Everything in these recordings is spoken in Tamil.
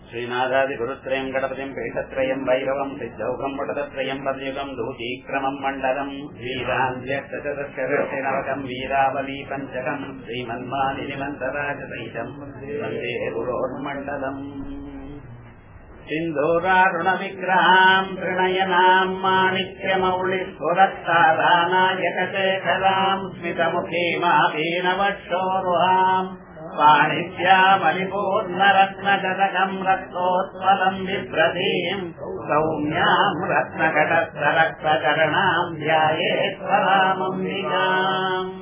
श्रीनाथादिगुरुत्रयम् गणपतिम् पीठत्रयम् भैरवम् सिद्धौघम् वटदत्रयम् पदयुगम् दूतीक्रमम् मण्डलम् वीरान्ध्यक्षचतुष्करवकम् वीरावली पञ्चकम् श्रीमन्मानिमन्तराजसहितम् वन्दे गुरोर्मण्डलम् सिन्धूरारुणविग्रहाम् प्रणयनाम् माणिक्यमौलिस्फुरत्तारानायकशेखराम् स्मितमुखीमाभीनवक्षोरुहाम् पाणिभ्यामलिपूर्णरत्नजतकम् रक्तोत्पलम् बिभ्रतीम् सौम्याम् रत्नकटस्थरक्तचरणाम् ध्यायेत्वरामम्बिकाम्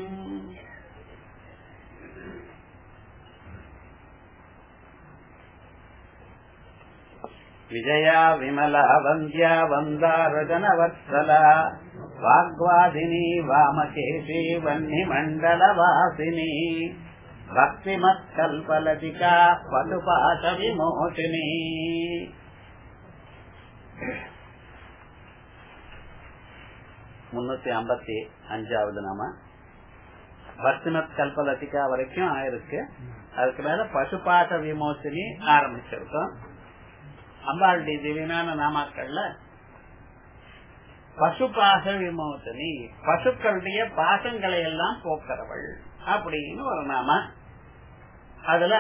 विजया विमला वन्द्या वन्दारजनवत्सला वाग्वादिनी वामकेशी वह्निमण्डलवासिनी भक्तिमत्कल्पलतिका पटुपाशविमोचिनी முன்னூத்தி ஐம்பத்தி அஞ்சாவது நாம பக்திமத் கல்பலதிகா வரைக்கும் ஆயிருக்கு அதுக்கு மேல பசுபாட்ட விமோசினி ஆரம்பிச்சிருக்கோம் அம்பாளுடைய திவ்யமான நாமாக்கள்ல பசுபாச விமோசனி பசுக்களுடைய பாசங்களை எல்லாம் போக்குறவள் அப்படின்னு ஒரு நாம அதுல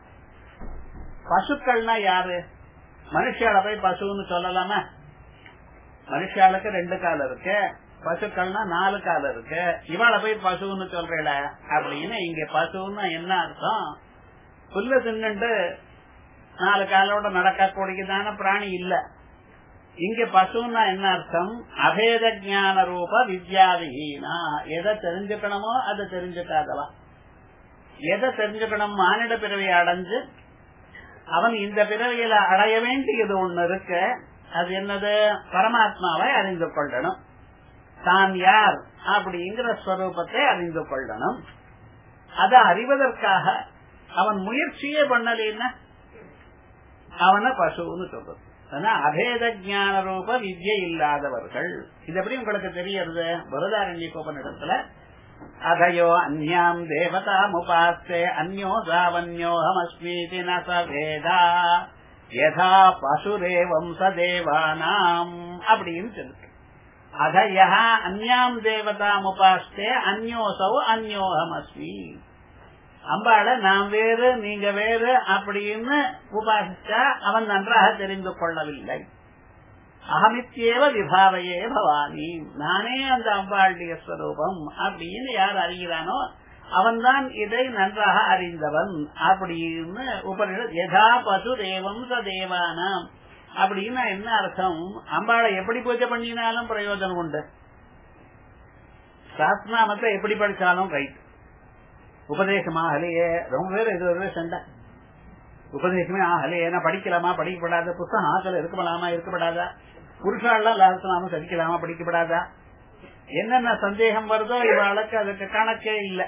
பசுக்கள்னா யாரு மனுஷால போய் பசுன்னு சொல்லலாமா மனுஷாளுக்கு ரெண்டு கால் இருக்கு பசுக்கள்னா நாலு கால் இருக்கு இவாளை போய் பசுன்னு சொல்றீல அப்படின்னு இங்க பசுன்னா என்ன அர்த்தம் புல்லு தின்னுட்டு நாலு காலோட நடக்கக்கூடியதான பிராணி இல்ல இங்க பசுன்னா என்ன அர்த்தம் அபேத ஜான ரூப வித்யாவிஹீனா எதை தெரிஞ்சுக்கணுமோ அதை தெரிஞ்சுக்காதவா எதை தெரிஞ்சுக்கணும் மானிட பிறவியை அடைஞ்சு அவன் இந்த பிறவியில அடைய வேண்டியது ஒண்ணு இருக்கு அது என்னது பரமாத்மாவை அறிந்து கொள்ளணும் தான் யார் அப்படிங்கிற ஸ்வரூபத்தை அறிந்து கொள்ளணும் அதை அறிவதற்காக அவன் முயற்சியே பண்ணலைன்னா அவனை பசுன்னு சொல்றது அபேத ஜான ரூப வித்யை இல்லாதவர்கள் இது எப்படி உங்களுக்கு தெரியறது பரதாரண்ய கோபனிடத்துல அதயோ அந்யாம் தேவதா முபாஸ்தே அந்யோ சாவன்யோஹமஸ்மீதி நசவேதா யதா பசுரேவம் சதேவானாம் அப்படின்னு சொல்லுங்க அதயா அந்யாம் தேவதா முபாஸ்தே அந்யோசௌ அந்யோஹமஸ்மி அம்பாள நாம் வேறு நீங்க வேறு அப்படின்னு உபாசிச்சா அவன் நன்றாக தெரிந்து கொள்ளவில்லை அகமித்யேவ விபாவையே பவானி நானே அந்த அம்பாளுடைய ஸ்வரூபம் அப்படின்னு யார் அறிகிறானோ அவன்தான் இதை நன்றாக அறிந்தவன் அப்படின்னு உபனிஷத் யதா பசு தேவம் ச தேவானாம் அப்படின்னா என்ன அர்த்தம் அம்பாளை எப்படி பூஜை பண்ணினாலும் பிரயோஜனம் உண்டு சாஸ்திரநாமத்தை எப்படி படிச்சாலும் ரைட் உபதேசம் ஆகலையே ரொம்ப பேர் இது ஒரு சண்டை உபதேசமே ஆகலையே ஏன்னா படிக்கலாமா படிக்கப்படாத புத்தகம் ஆக்கல இருக்கப்படாமா இருக்கப்படாதா புருஷாலாம் லாசனாம சதிக்கலாமா படிக்கப்படாதா என்னென்ன சந்தேகம் வருதோ இவளுக்கு அதுக்கு கணக்கே இல்ல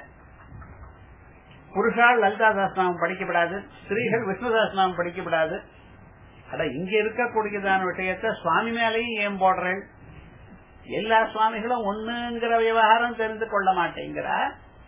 புருஷால் லலிதா சாஸ்திரம் படிக்கப்படாது ஸ்திரீகள் விஷ்ணு சாஸ்திரம் படிக்கப்படாது அட இங்க இருக்கக்கூடியதான விஷயத்த சுவாமி மேலையும் ஏன் போடுறேன் எல்லா சுவாமிகளும் ஒண்ணுங்கிற விவகாரம் தெரிந்து கொள்ள மாட்டேங்கிறா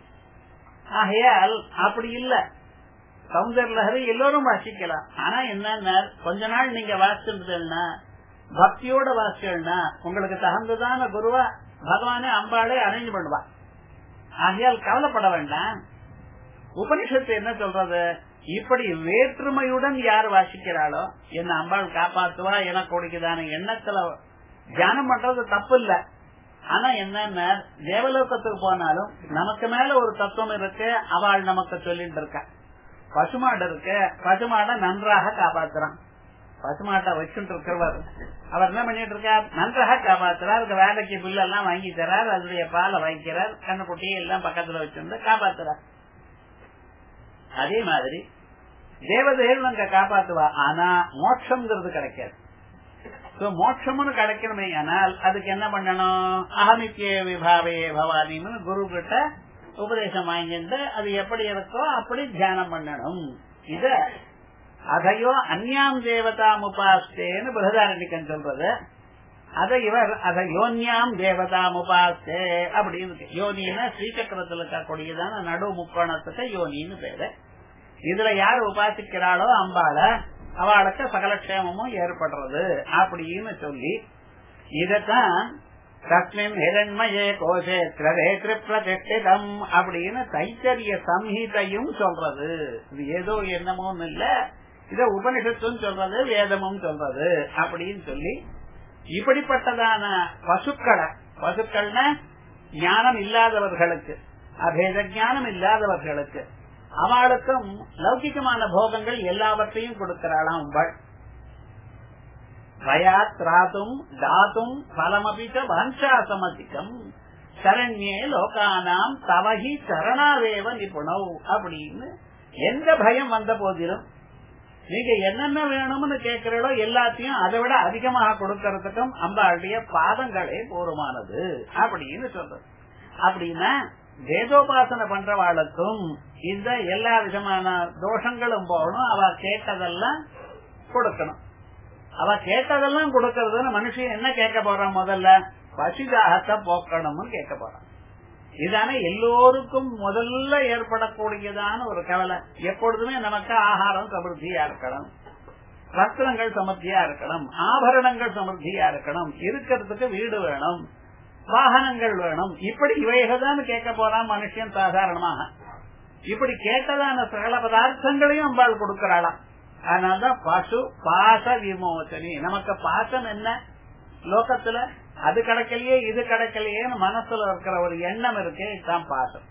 ஆகையால் அப்படி இல்ல சௌந்தர் லஹரி எல்லோரும் வாசிக்கலாம் ஆனா என்ன கொஞ்ச நாள் நீங்க வாசிச்சிருந்தீங்கன்னா பக்தியோட வாசிச்சா உங்களுக்கு தகுந்ததான குருவா பகவானே அம்பாளே அரேஞ்ச் பண்ணுவா ஆகையால் கவலைப்பட வேண்டாம் உபனிஷத்து என்ன சொல்றது இப்படி வேற்றுமையுடன் யார் வாசிக்கிறாளோ என்ன அம்பாள் காப்பாத்துவா என கொடுக்குதான எண்ணத்துல தியானம் பண்றது தப்பு இல்ல ஆனா என்னன்னா தேவலோகத்துக்கு போனாலும் நமக்கு மேல ஒரு தத்துவம் இருக்கு அவள் நமக்கு சொல்லிட்டு இருக்க பசுமாடு இருக்கு பசுமாடை நன்றாக காப்பாத்துறான் பசுமாட்டை வச்சுட்டு இருக்கிறவர் அவர் என்ன பண்ணிட்டு இருக்கார் நன்றாக காப்பாத்துறார் அதுக்கு வேலைக்கு பில் எல்லாம் வாங்கி தரார் அதனுடைய பாலை வாங்கிக்கிறார் கண்ணுக்குட்டியை எல்லாம் பக்கத்துல வச்சிருந்து காப்பாத்துறார் அதே மாதிரி தேவதைகள் அங்க காப்பாத்துவா ஆனா மோட்சம்ங்கிறது கிடைக்காது மோட்சம்னு கிடைக்கணுமே ஆனால் அதுக்கு என்ன பண்ணணும் அகமித்திய விபாவே பவானின்னு குரு கிட்ட உபதேசம் வாங்கிட்டு அது எப்படி இருக்கோ அப்படி தியானம் பண்ணணும் இத அதையோ அந்யாம் தேவதா முபாஸ்தேன்னு பிரகதாரணிக்கன் சொல்றது அதை இவர் அதை யோன்யாம் தேவதா முபாஸ்தே அப்படின்னு யோனின்னா ஸ்ரீசக்கரத்தில் இருக்கக்கூடியதான நடு முக்கோணத்துக்கு யோனின்னு பேரு இதுல யார் உபாசிக்கிறாளோ அம்பாள அவளுக்கு சகலக்ஷேமமும் ஏற்படுறது அப்படின்னு சொல்லி இதத்தான் தஸ்மின் ஹிரண்மயே கோஷே திரதே திரிப்ரதிஷ்டிதம் அப்படின்னு தைத்தரிய சம்ஹிதையும் சொல்றது இது ஏதோ என்னமோன்னு இல்ல இத உபனிஷத்தும் சொல்றது வேதமும் சொல்றது அப்படின்னு சொல்லி இப்படிப்பட்டதான பசுக்களை பசுக்கள்னா ஞானம் இல்லாதவர்களுக்கு அபேத ஞானம் இல்லாதவர்களுக்கு அவளுக்கும் லௌகிகமான போகங்கள் எல்லாவற்றையும் கொடுக்கிறாளாம் அம்பாள் வயாத்ராத்தும் தாத்தும் பலமபிச்ச வம்சாசமதிக்கம் சரண்யே லோகானாம் தவகி சரணாவேவ நிபுணவ் அப்படின்னு எந்த பயம் வந்த போதிலும் நீங்க என்னென்ன வேணும்னு கேட்கிறீங்களோ எல்லாத்தையும் அதை விட அதிகமாக கொடுக்கறதுக்கும் அம்பாளுடைய பாதங்களே போருமானது அப்படின்னு சொல்றது அப்படின்னா வேதோபாசனை பண்றவாளுக்கும் இந்த எல்லா விதமான தோஷங்களும் போகணும் அவ கேட்டதெல்லாம் கொடுக்கணும் அவ கேட்டதெல்லாம் கொடுக்கறதுன்னு மனுஷன் என்ன கேட்க போறான் முதல்ல பசிதாகத்தை போக்கணும்னு கேட்க போறான் இதான எல்லோருக்கும் முதல்ல ஏற்படக்கூடியதான ஒரு கவலை எப்பொழுதுமே நமக்கு ஆகாரம் சமிருத்தியா இருக்கணும் வஸ்திரங்கள் சமர்த்தியா இருக்கணும் ஆபரணங்கள் சமர்த்தியா இருக்கணும் இருக்கிறதுக்கு வீடு வேணும் வாகனங்கள் வேணும் இப்படி இவைகள் தான் கேட்க போறான் மனுஷன் சாதாரணமாக இப்படி கேட்டதான சகல பதார்த்தங்களையும் அம்பாள் கொடுக்கிறாளாம் அதனால்தான் பசு பாச விமோசனி நமக்கு பாசம் என்ன லோகத்துல அது கிடைக்கலையே இது கிடைக்கலையேன்னு மனசுல இருக்கிற ஒரு எண்ணம் இருக்கு இதுதான் பாசம்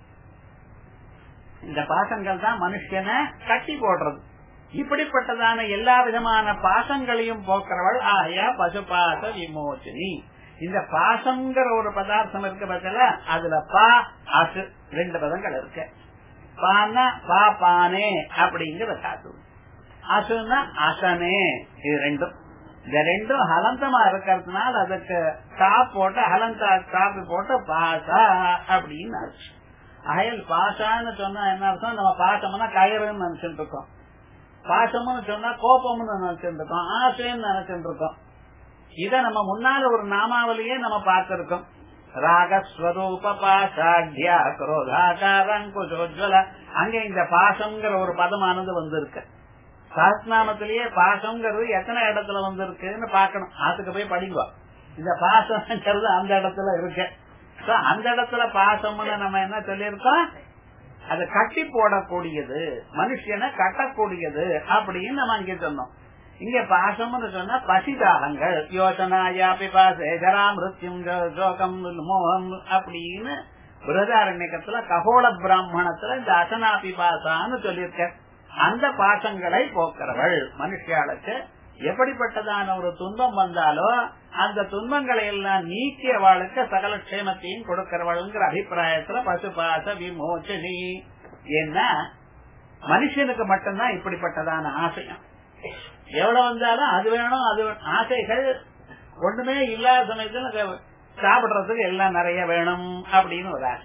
இந்த பாசங்கள் தான் மனுஷனை கட்டி போடுறது இப்படிப்பட்டதான எல்லா விதமான பாசங்களையும் போக்குறவள் ஆயா பசு பாச விமோச்சினி இந்த பாசம்ங்கிற ஒரு பதார்த்தம் இருக்கு பார்த்தல அதுல பா அசு ரெண்டு பதங்கள் இருக்கு பானா பா பானே அப்படிங்கிற தாத்து அசுனா அசனே இது ரெண்டும் இந்த ரெண்டும் ஹலந்தமா இருக்கிறதுனால அதுக்கு டா போட்டு ஹலந்தா காப்பி போட்டு பாசா அப்படின்னு அர்த்தம் அயல் பாசான்னு சொன்னா என்ன அர்த்தம் நம்ம பாசம்னா கயிறுன்னு நினைச்சுட்டு இருக்கோம் பாசம்னு சொன்னா கோபம்னு நினைச்சுட்டு இருக்கோம் ஆசைன்னு நினைச்சுட்டு இருக்கோம் இத நம்ம முன்னால ஒரு நாமாவளியே நம்ம பார்த்திருக்கோம் ராகஸ்வரூப பாசாட்யா குரோதாகாரங்குஜோஜ்வல அங்க இந்த பாசம்ங்கிற ஒரு பதமானது வந்திருக்கு சாஸ்நாமத்திலேயே பாசம்ங்கிறது எத்தனை இடத்துல வந்திருக்குன்னு பாக்கணும் அதுக்கு போய் படிக்குவா இந்த பாசம்ங்கிறது அந்த இடத்துல இருக்கு அந்த இடத்துல பாசம்னு நம்ம என்ன சொல்லியிருக்கோம் அது கட்டி போடக்கூடியது மனுஷனை கட்டக்கூடியது அப்படின்னு நம்ம இங்க சொன்னோம் இங்க பாசம்னு சொன்னா பசிதாகங்கள் யோசனாயா பிபாசே ஜரா மிருத்யும் ஜோகம் மோகம் அப்படின்னு பிரதாரண்யக்கத்துல ககோள பிராமணத்துல இந்த அசனா பிபாசான்னு சொல்லியிருக்க அந்த பாசங்களை போக்குறவள் மனுஷியாளுக்கு எப்படிப்பட்டதான ஒரு துன்பம் வந்தாலோ அந்த துன்பங்களை எல்லாம் நீக்கியவாளுக்கு சகல க்ஷேமத்தையும் கொடுக்கிறவள்ங்கிற அபிப்பிராயத்துல பசுபாச விமோச்சனி ஏன்னா மனுஷனுக்கு மட்டும்தான் இப்படிப்பட்டதான ஆசையம் எவ்வளவு வந்தாலும் அது வேணும் அது ஆசைகள் ஒண்ணுமே இல்லாத சமயத்துல சாப்பிடுறதுக்கு எல்லாம் நிறைய வேணும் அப்படின்னு ஒரு ஆசை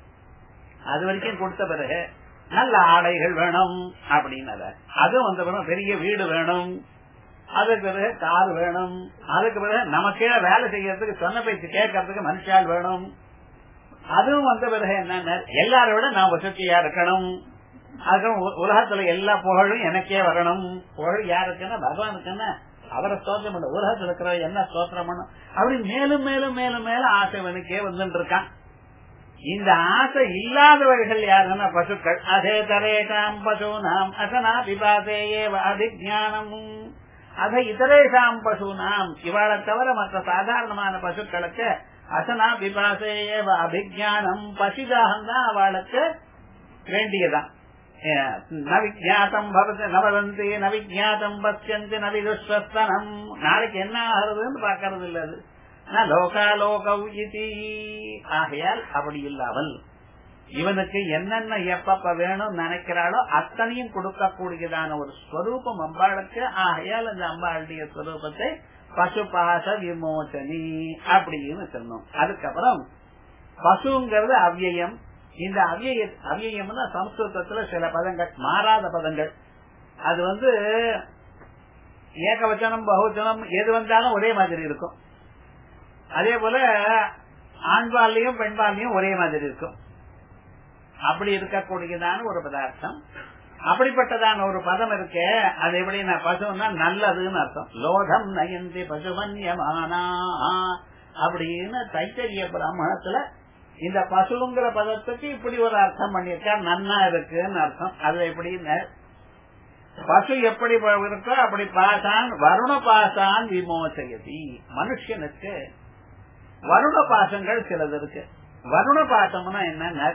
அது வரைக்கும் கொடுத்த பிறகு நல்ல ஆடைகள் வேணும் அப்படின்னு அதுவும் வந்த பிறகு பெரிய வீடு வேணும் அதுக்கு பிறகு கார் வேணும் அதுக்கு பிறகு நமக்கே வேலை செய்யறதுக்கு சொன்ன பேச்சு கேட்கறதுக்கு மனுஷால் வேணும் அதுவும் வந்த பிறகு என்னன்னா எல்லாரை விட நான் வசதியா இருக்கணும் அதுவும் உலகத்துல எல்லா புகழும் எனக்கே வரணும் புகழ் யாருக்குன்னா பகவானுக்குன்னா அவரை ஸ்தோத்திரம் பண்ண உலகத்துல இருக்கிற என்ன ஸ்தோத்திரம் பண்ணும் அப்படி மேலும் மேலும் மேலும் மேலும் ஆசை எனக்கே வந்துட்டு இருக்கான் இந்த ஆசை இல்லாதவர்கள் யாருன்னா பசுக்கள் அதே தரேஷாம் பசூனாம் அசனா பிபாசேயே அபிஜானமும் அத இதரேஷாம் பசுனாம் இவாளை தவிர மற்ற சாதாரணமான பசுக்களுக்கு அசனா பிபாசேயே அபிஜானம் பசிதாகம் தான் அவளுக்கு வேண்டியதான் நவிஜாத்தம் பவதி நவதந்தி நவிஜாத்தம் பசியந்தி நவிதுஸ்வஸ்தனம் நாளைக்கு என்ன ஆகுறதுன்னு பாக்கறது இல்ல அது லோகாலோக ஆகையால் அப்படி இல்லாமல் இவனுக்கு என்னென்ன எப்பப்ப வேணும் நினைக்கிறாளோ அத்தனையும் கொடுக்கக்கூடியதான ஒரு ஸ்வரூபம் அம்பாளுக்கு ஆகையால் அந்த அம்பாளுடைய ஸ்வரூபத்தை பசுபாச விமோச்சனி அப்படின்னு சொன்னோம் அதுக்கப்புறம் பசுங்கிறது அவ்வியம் இந்த அவ்விய அவ்வியம்னா சம்ஸ்கிருதத்துல சில பதங்கள் மாறாத பதங்கள் அது வந்து ஏகவச்சனம் பகுவச்சனம் எது வந்தாலும் ஒரே மாதிரி இருக்கும் அதே போல ஆண்பாலையும் பெண்பாலையும் ஒரே மாதிரி இருக்கும் அப்படி இருக்கக்கூடியதான ஒரு பதார்த்தம் அப்படிப்பட்டதான ஒரு பதம் இருக்கு அது எப்படி நான் பசுன்னா நல்லதுன்னு அர்த்தம் லோகம் நயந்தி பசுமன்யமானா அப்படின்னு தைத்தரிய பிராமணத்துல இந்த பசுங்கிற பதத்துக்கு இப்படி ஒரு அர்த்தம் பண்ணிருக்கா நன்னா இருக்குன்னு அர்த்தம் அது எப்படின்னு பசு எப்படி இருக்கோ அப்படி பாசான் வருண பாசான் விமோசயதி மனுஷனுக்கு வருண பாசங்கள் சிலது இருக்கு வருண பாசம்னா என்னன்னா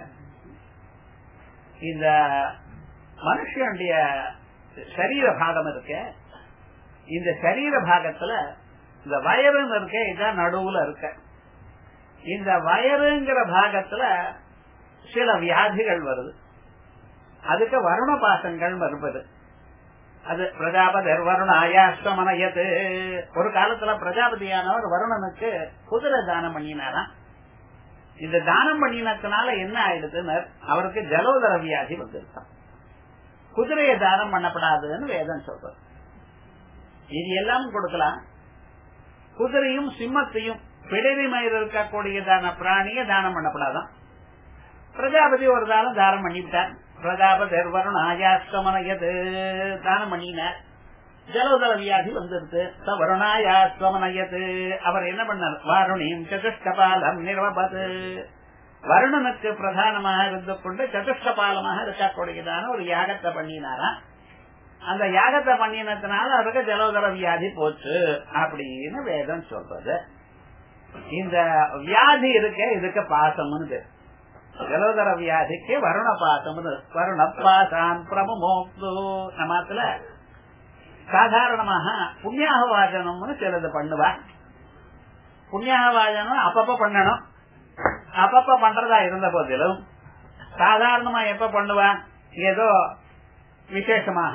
இந்த மனுஷனுடைய சரீர பாகம் இருக்க இந்த சரீர பாகத்துல இந்த வயறுன்னு இருக்க இதான் நடுவுல இருக்க இந்த வயறுங்கிற பாகத்துல சில வியாதிகள் வருது அதுக்கு வருண பாசங்கள் வருவது அது பிரஜாபதி வருணாயாஸ்வமனயது ஒரு காலத்துல பிரஜாபதியானவர் வருணனுக்கு குதிரை தானம் பண்ணினாராம் இந்த தானம் பண்ணினதுனால என்ன ஆயிடுதுன்னு அவருக்கு ஜலோதர வியாதி வந்துருக்கான் குதிரையை தானம் பண்ணப்படாதுன்னு வேதம் சொல்றது இது எல்லாம் கொடுக்கலாம் குதிரையும் சிம்மத்தையும் பிடரி மயிர் இருக்கக்கூடியதான பிராணிய தானம் பண்ணப்படாதான் பிரஜாபதி ஒரு தானம் தானம் பண்ணிவிட்டார் பிரஜாபதி வருணாயாஸ்வமனயது தானம் பண்ணினார் ஜலோதர வியாதி வந்துருது வருணாயாஸ்வமனயது அவர் என்ன பண்ணார் வாருணியும் சதுஷ்டபாலம் நிர்வபது வருணனுக்கு பிரதானமாக இருந்து கொண்டு சதுஷ்டபாலமாக இருக்கக்கூடியதான ஒரு யாகத்தை பண்ணினாரா அந்த யாகத்தை பண்ணினதுனால அவருக்கு ஜலோதர வியாதி போச்சு அப்படின்னு வேதம் சொல்றது இந்த வியாதி இருக்க இதுக்கு பாசம்னு பேர் ஜலோதர வியாதிக்கு வருண பாசம் வருண பாசான் பிரமமோக்து நம்மத்துல சாதாரணமாக புண்ணியாக வாஜனம்னு சிலது பண்ணுவா புண்ணியாக வாஜனம் அப்பப்ப பண்ணணும் அப்பப்ப பண்றதா இருந்த போதிலும் சாதாரணமா எப்ப பண்ணுவா ஏதோ விசேஷமாக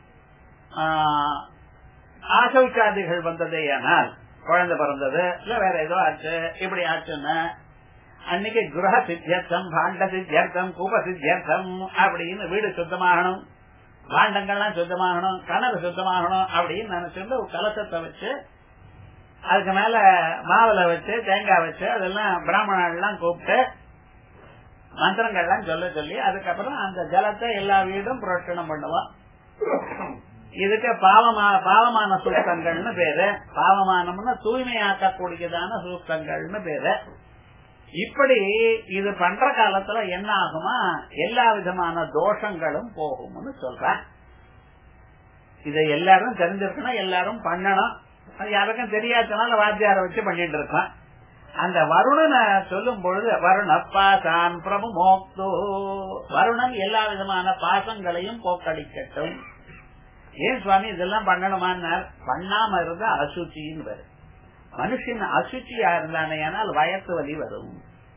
ஆசௌச்சாதிகள் வந்ததே ஆனால் குழந்தை பிறந்தது இல்ல வேற ஏதோ ஆச்சு இப்படி ஆச்சுன்னு அன்னைக்கு கிரக சித்தியர்த்தம் பாண்ட சித்தியர்த்தம் கூப சித்தியர்த்தம் அப்படின்னு வீடு சுத்தமாகணும் பாண்டங்கள்லாம் சுத்தமாகணும் கணக்கு சுத்தமாகணும் அப்படின்னு நினைச்சுட்டு ஒரு கலசத்தை வச்சு அதுக்கு மேல மாவுல வச்சு தேங்காய் வச்சு அதெல்லாம் பிராமணர்கள்லாம் கூப்பிட்டு மந்திரங்கள்லாம் சொல்ல சொல்லி அதுக்கப்புறம் அந்த ஜலத்தை எல்லா வீடும் புரோஷனம் பண்ணுவோம் இதுக்கு பாவமா பாவமான சூக்தங்கள்னு பேரு பாவமானம்னா தூய்மையாக்கக்கூடியதான சூக்தங்கள்னு பேரு இப்படி இது பண்ற காலத்துல என்ன ஆகுமா எல்லா விதமான தோஷங்களும் போகும்னு சொல்ற இதை எல்லாரும் தெரிஞ்சிருக்கணும் எல்லாரும் பண்ணணும் அது யாருக்கும் தெரியாதனால வாத்தியார வச்சு பண்ணிட்டு இருக்கான் அந்த வருணனை சொல்லும் பொழுது வருண பாசான் பிரபு மோக்து வருணன் எல்லா விதமான பாசங்களையும் போக்கடிக்கட்டும் ஏன் சுவாமி இதெல்லாம் பண்ணணுமான்னார் பண்ணாம இருந்தா அசுச்சின்னு வரும் மனுஷன் அசுச்சியா இருந்தானே ஆனால் வயத்து வலி வரும்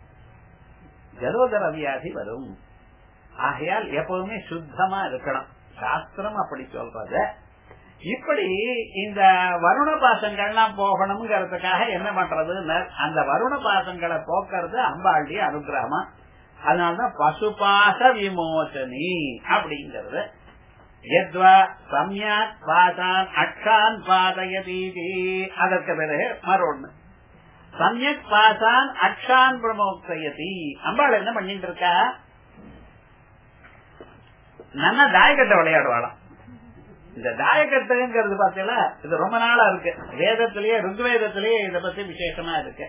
ஜலோதர வியாதி வரும் ஆகையால் எப்பவுமே சுத்தமா இருக்கணும் சாஸ்திரம் அப்படி சொல்றது இப்படி இந்த வருண பாசங்கள்லாம் போகணுங்கிறதுக்காக என்ன பண்றதுன்னு அந்த வருண பாசங்களை போக்குறது அம்பாளுடைய அனுகிரகமா அதனாலதான் பசுபாச விமோசனி அப்படிங்கிறது எத்வா சம்யாத் பாசான் அக்ஷான் பாதயதீதி அதற்கு பிறகு மறுஒண்ணு சமயக் பாசான் அக்ஷான் பிரமோக்தயதி அம்பாள் என்ன பண்ணிட்டு இருக்கா நல்லா தாயக்கட்டை விளையாடுவாளாம் இந்த தாயக்கட்டுங்கிறது பாத்தீங்களா இது ரொம்ப நாளா இருக்கு வேதத்திலேயே ருக்வேதத்திலேயே இத பத்தி விசேஷமா இருக்கு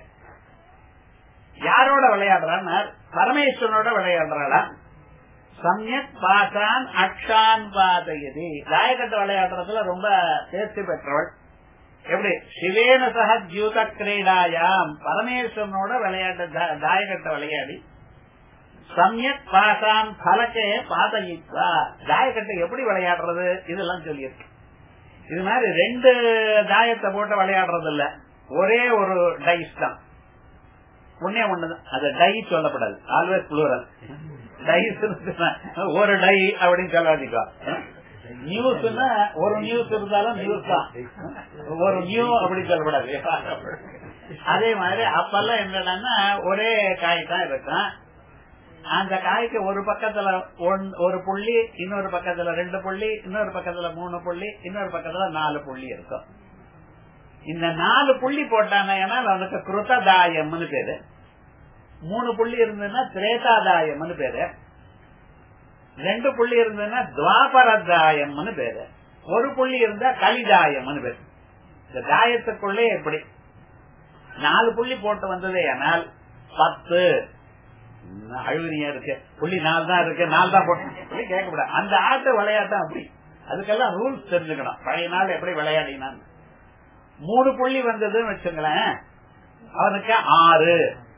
யாரோட விளையாடுறான்னா பரமேஸ்வரனோட விளையாடுறாளா சமயக் பாசான் அக்ஷான் பாதயதி தாயக்கட்டு விளையாடுறதுல ரொம்ப தேர்ச்சி பெற்றவள் எப்படி சிவேன சக ஜூத கிரீடாயாம் பரமேஸ்வரனோட விளையாட்டு தாயக்கட்ட விளையாடி சமயக் பாசான் பலக்கே பாதயித்வா தாயக்கட்டை எப்படி விளையாடுறது இதெல்லாம் சொல்லியிருக்கு இது மாதிரி ரெண்டு தாயத்தை போட்டு விளையாடுறது இல்ல ஒரே ஒரு டைஸ் தான் ஒன்னே ஒண்ணுதான் அது டை சொல்லப்படாது ஆல்வேஸ் புளூரல் டைஸ் ஒரு டை அப்படின்னு சொல்லாதீங்க நியூஸ்னா ஒரு நியூஸ் இருந்தாலும் நியூஸ் தான் ஒரு நியூ அப்படி சொல்லப்படாது அதே மாதிரி அப்பெல்லாம் என்னன்னா ஒரே காய் தான் இருக்கும் அந்த காய்க்கு ஒரு பக்கத்துல ஒரு புள்ளி இன்னொரு பக்கத்துல ரெண்டு புள்ளி இன்னொரு பக்கத்துல மூணு புள்ளி இன்னொரு பக்கத்துல நாலு புள்ளி இருக்கும் இந்த நாலு புள்ளி போட்டானா அவனுக்கு கிருத்ததாயம்னு பேரு மூணு புள்ளி இருந்ததுன்னா திரேதாதாயம்னு பேரு ரெண்டு புள்ளி இருந்ததுன்னா துவாபரதாயம்னு பேரு ஒரு புள்ளி இருந்தா கலிதாயம்னு பேரு இந்த தாயத்துக்குள்ளே எப்படி நாலு புள்ளி போட்டு வந்ததே ஆனால் பத்து அழுவினியா இருக்கு புள்ளி நாலு தான் இருக்கு நாலு தான் போட்டு கேட்கக்கூடாது அந்த ஆட்ட விளையாட்டம் அப்படி அதுக்கெல்லாம் ரூல்ஸ் தெரிஞ்சுக்கணும் பழைய நாள் எப்படி விளையாடினான்னு மூணு புள்ளி வந்ததுன்னு வச்சுங்களேன் அவனுக்கு ஆறு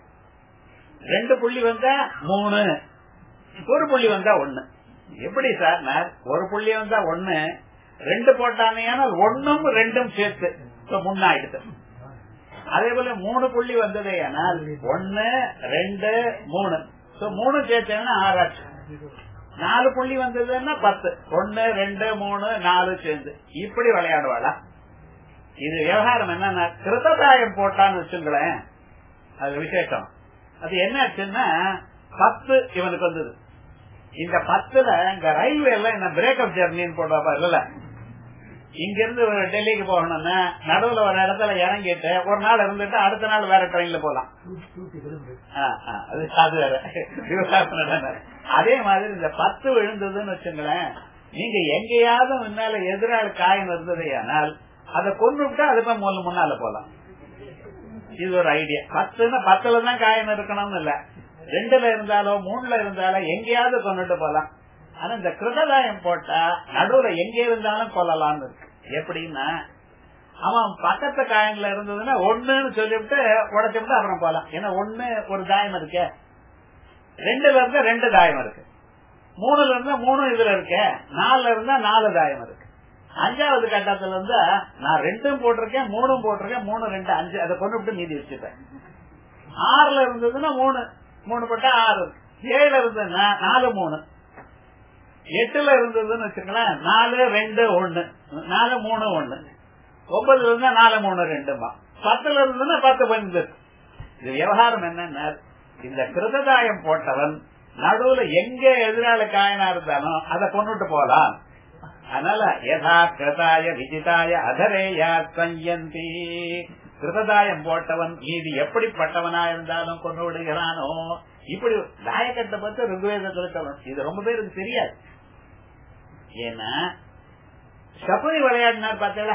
ரெண்டு புள்ளி வந்தா மூணு ஒரு புள்ளி வந்தா ஒண்ணு எப்படி சார் நான் ஒரு புள்ளி வந்தா ஒண்ணு ரெண்டு போட்டானே ஒன்னும் ரெண்டும் சேர்த்து முன்னாயிடுது அதே போல மூணு புள்ளி வந்ததே ஆனால் ஒன்னு ரெண்டு மூணு மூணு சேர்த்தேன்னா ஆறாச்சு நாலு புள்ளி வந்ததுன்னா பத்து ஒன்னு ரெண்டு மூணு நாலு சேர்ந்து இப்படி விளையாடுவாளா இது விவகாரம் என்னன்னா கிருததாயம் போட்டான்னு வச்சுங்களேன் அது விசேஷம் அது என்னாச்சுன்னா பத்து இவனுக்கு வந்தது இந்த பத்துல இந்த ரயில்வே எல்லாம் என்ன பிரேக்கப் ஜெர்னின்னு போடுவாப்பா இல்ல இங்க இருந்து டெல்லிக்கு போகணும்னா நடுவுல ஒரு இடத்துல இறங்கிட்டு ஒரு நாள் இருந்துட்டு அடுத்த நாள் வேற ட்ரெயின்ல போலாம் அது அது வேற அதே மாதிரி இந்த பத்து விழுந்ததுன்னு வச்சுங்களேன் நீங்க எங்கேயாவது முன்னால எதிராளி காயம் இருந்தது ஆனால் அதை கொண்டு விட்டா அதுக்கு முதல்ல முன்னால போலாம் இது ஒரு ஐடியா பத்துன்னா பத்துல தான் காயம் இருக்கணும்னு இல்ல ரெண்டுல இருந்தாலோ மூணுல இருந்தாலோ எங்கேயாவது கொண்டுட்டு போலாம் ஆனா இந்த கிருததாயம் போட்டா நடுவுல எங்க இருந்தாலும் கொல்லலாம்னு இருக்கு எப்படின்னா அவன் பக்கத்து காயங்கள்ல இருந்ததுன்னா ஒண்ணுன்னு சொல்லிவிட்டு உடச்சுட்டு அப்புறம் போலாம் ஏன்னா ஒண்ணு ஒரு தாயம் இருக்கு ரெண்டுல இருந்தா ரெண்டு தாயம் இருக்கு மூணுல இருந்தா மூணு இதுல இருக்கு நாலுல இருந்தா நாலு தாயம் இருக்கு அஞ்சாவது கட்டத்துல இருந்தா நான் ரெண்டும் போட்டிருக்கேன் மூணும் போட்டிருக்கேன் மூணு ரெண்டு அஞ்சு அதை கொண்டு விட்டு மீதி வச்சுட்டேன் ஆறுல இருந்ததுன்னா மூணு மூணு போட்டா ஆறு ஏழுல இருந்ததுன்னா நாலு மூணு எட்டுல இருந்ததுன்னு வச்சுக்கலாம் நாலு ரெண்டு ஒண்ணு நாலு மூணு ஒண்ணு ஒன்பதுல இருந்தா நாலு மூணு ரெண்டுமா பத்துல இருந்ததுன்னா பத்து பதினஞ்சு இது விவகாரம் என்னன்னா இந்த கிருததாயம் போட்டவன் நடுவுல எங்க எதிராளி காயனா இருந்தாலும் அதை கொண்டுட்டு போலாம் அதனால யதா கிருதாய விஜிதாய அதரேயா சஞ்சந்தி கிருததாயம் போட்டவன் மீது எப்படிப்பட்டவனா இருந்தாலும் கொண்டு விடுகிறானோ இப்படி தாயக்கட்டை பத்தி ருக்வேதத்துல சொல்லணும் இது ரொம்ப பேருக்கு தெரியாது ஏன்னா சபரி விளையாடினார் பார்த்தல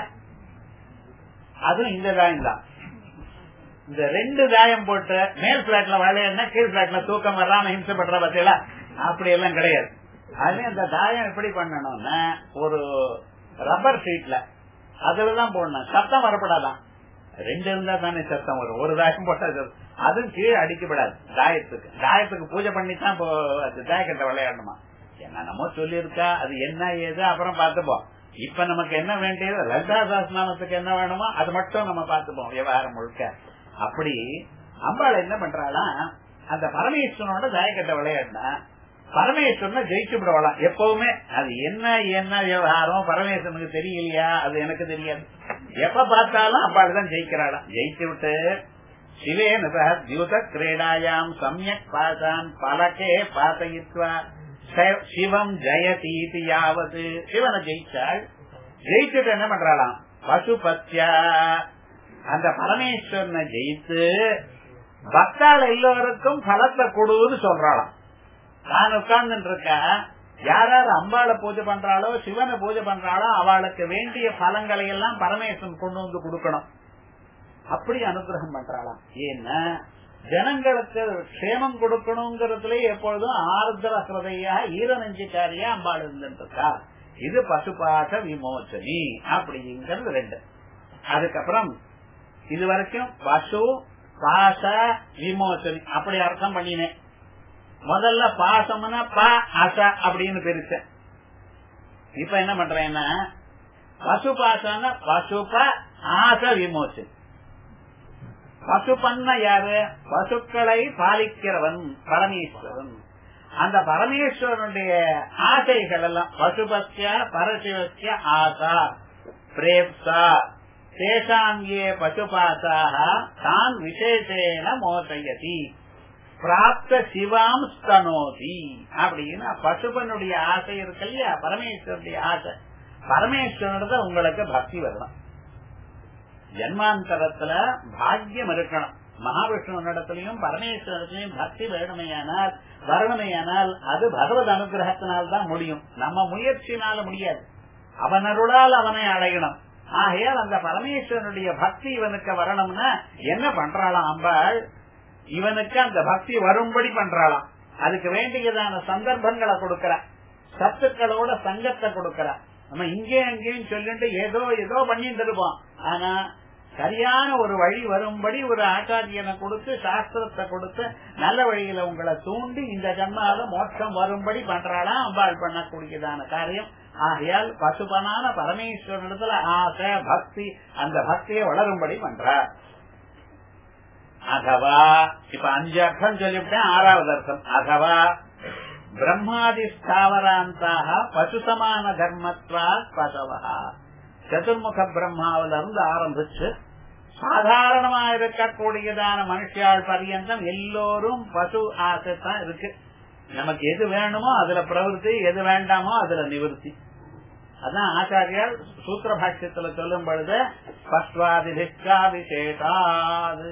அதுவும் இந்த தாயம் தான் இந்த ரெண்டு தாயம் போட்டு மேல் பிளாட்ல விளையாடினா கீழ் பிளாட்ல தூக்கம் வராம ஹிம்சப்படுற பார்த்தீங்களா அப்படி எல்லாம் கிடையாது அது அந்த தாயம் எப்படி பண்ணணும்னா ஒரு ரப்பர் ஷீட்ல அதுலதான் போடணும் சத்தம் வரப்படாதான் ரெண்டு இருந்தா தானே சத்தம் வரும் ஒரு தாயம் போட்டா அதுவும் கீழே அடிக்கப்படாது தாயத்துக்கு தாயத்துக்கு பூஜை பண்ணித்தான் தாயக்கட்டை விளையாடணுமா என்னென்னமோ சொல்லியிருக்கா அது என்ன ஏது அப்புறம் பார்த்துப்போம் இப்ப நமக்கு என்ன வேண்டியது லலிதா சாஸ்நாமத்துக்கு என்ன வேணுமோ அது மட்டும் நம்ம பார்த்துப்போம் விவகாரம் முழுக்க அப்படி அம்பாள் என்ன பண்றாளா அந்த பரமேஸ்வரனோட தாயக்கட்டை விளையாடினா பரமேஸ்வரனை ஜெயிச்சு விடலாம் எப்பவுமே அது என்ன என்ன விவகாரம் பரமேஸ்வரனுக்கு தெரியலையா அது எனக்கு தெரியாது எப்ப பார்த்தாலும் அம்பாள் தான் ஜெயிக்கிறாளாம் ஜெயிச்சு விட்டு சிவேன சக தியூத கிரீடாயாம் சமயக் பாசான் பலகே பாசயித்வா சிவம் ஜெயதீதி யாவது சிவனை ஜெயிச்சாள் ஜெயிச்சுட்டு என்ன பண்றாளாம் பசுபத்யா அந்த பரமேஸ்வரனை ஜெயித்து பக்தாள் எல்லோருக்கும் பலத்தை கொடுன்னு சொல்றாளாம் நான் உட்கார்ந்து இருக்க யார் யார் அம்பாளை பூஜை பண்றாளோ சிவனை பூஜை பண்றாளோ அவளுக்கு வேண்டிய பலங்களை எல்லாம் பரமேஸ்வரன் கொண்டு வந்து கொடுக்கணும் அப்படி அனுகிரகம் பண்றாளாம் ஏன்னா ஜனங்களுக்கு க்ஷேமம் கொடுக்கணுங்கிறதுல எப்பொழுதும் ஆர்திர சிரதையா ஈரநெஞ்சிக்காரியா அம்பாள் இருந்துருக்கா இது பசுபாச விமோச்சனி அப்படிங்கிறது ரெண்டு அதுக்கப்புறம் இது வரைக்கும் பசு பாச விமோச்சனி அப்படி அர்த்தம் பண்ணினேன் முதல்ல பாசம்னா பா அச அப்படின்னு பிரிச்சேன் இப்ப என்ன பண்றேன்னா பசு பாசம்னா பசுப ஆச விமோச்சன் பசுபன்ன யாரு பசுக்களை பாலிக்கிறவன் பரமேஸ்வரன் அந்த பரமேஸ்வரனுடைய ஆசைகள் எல்லாம் பசுபத்திய பரசிவசிய ஆசா பிரேப்சா தேசாங்கியே பசுபாசாக தான் விசேஷேன மோசயதி பிராப்த சிவாம் ஸ்தனோதி அப்படின்னு பசுபனுடைய ஆசை இருக்கு இல்லையா பரமேஸ்வரனுடைய ஆசை பரமேஸ்வரனோட உங்களுக்கு பக்தி வரணும் ஜன்மாந்தரத்துல பாக்கியம் இருக்கணும் மகாவிஷ்ணு இடத்திலையும் பரமேஸ்வரத்திலையும் பக்தி வேணுமையானால் வரணுமையானால் அது பகவத் அனுகிரகத்தினால் தான் முடியும் நம்ம முயற்சினால முடியாது அவன் அருளால் அவனை அடையணும் ஆகையால் அந்த பரமேஸ்வரனுடைய பக்தி இவனுக்கு வரணும்னா என்ன பண்றாளாம் அம்பாள் இவனுக்கு அந்த பக்தி வரும்படி பண்றாளாம் அதுக்கு வேண்டியதான சந்தர்ப்பங்களை கொடுக்கறா சத்துக்களோட சங்கத்தை கொடுக்கறா நம்ம இங்கே அங்கேயும் சொல்லிட்டு ஏதோ ஏதோ பண்ணிட்டு இருப்போம் ஆனா சரியான ஒரு வழி வரும்படி ஒரு ஆச்சாரியனை கொடுத்து சாஸ்திரத்தை கொடுத்து நல்ல வழியில உங்களை தூண்டி இந்த ஜன்மால மோட்சம் வரும்படி பண்றாளாம் அம்பாள் பண்ணக்கூடியதான காரியம் ஆகையால் பசுபனான பரமேஸ்வரனிடத்துல ஆசை பக்தி அந்த பக்தியை வளரும்படி பண்றார் அகவா இப்ப அஞ்சு அர்த்தம் சொல்லிவிட்டேன் ஆறாவது அர்த்தம் அகவா பிரம்மாதி ஸ்தாவராந்தாக பசுசமான தர்மத்வா பசவா சதுர்முக பிரம்மாவில இருந்து ஆரம்பிச்சு சாதாரணமா இருக்கக்கூடியதான மனுஷியாள் பரியந்தம் எல்லோரும் பசு ஆசை தான் இருக்கு நமக்கு எது வேணுமோ அதுல பிரவருத்தி எது வேண்டாமோ அதுல நிவர்த்தி அதான் ஆச்சாரியார் சூத்திர பாஷ்யத்துல சொல்லும் பொழுது பஸ்வாதிகா விசேஷாது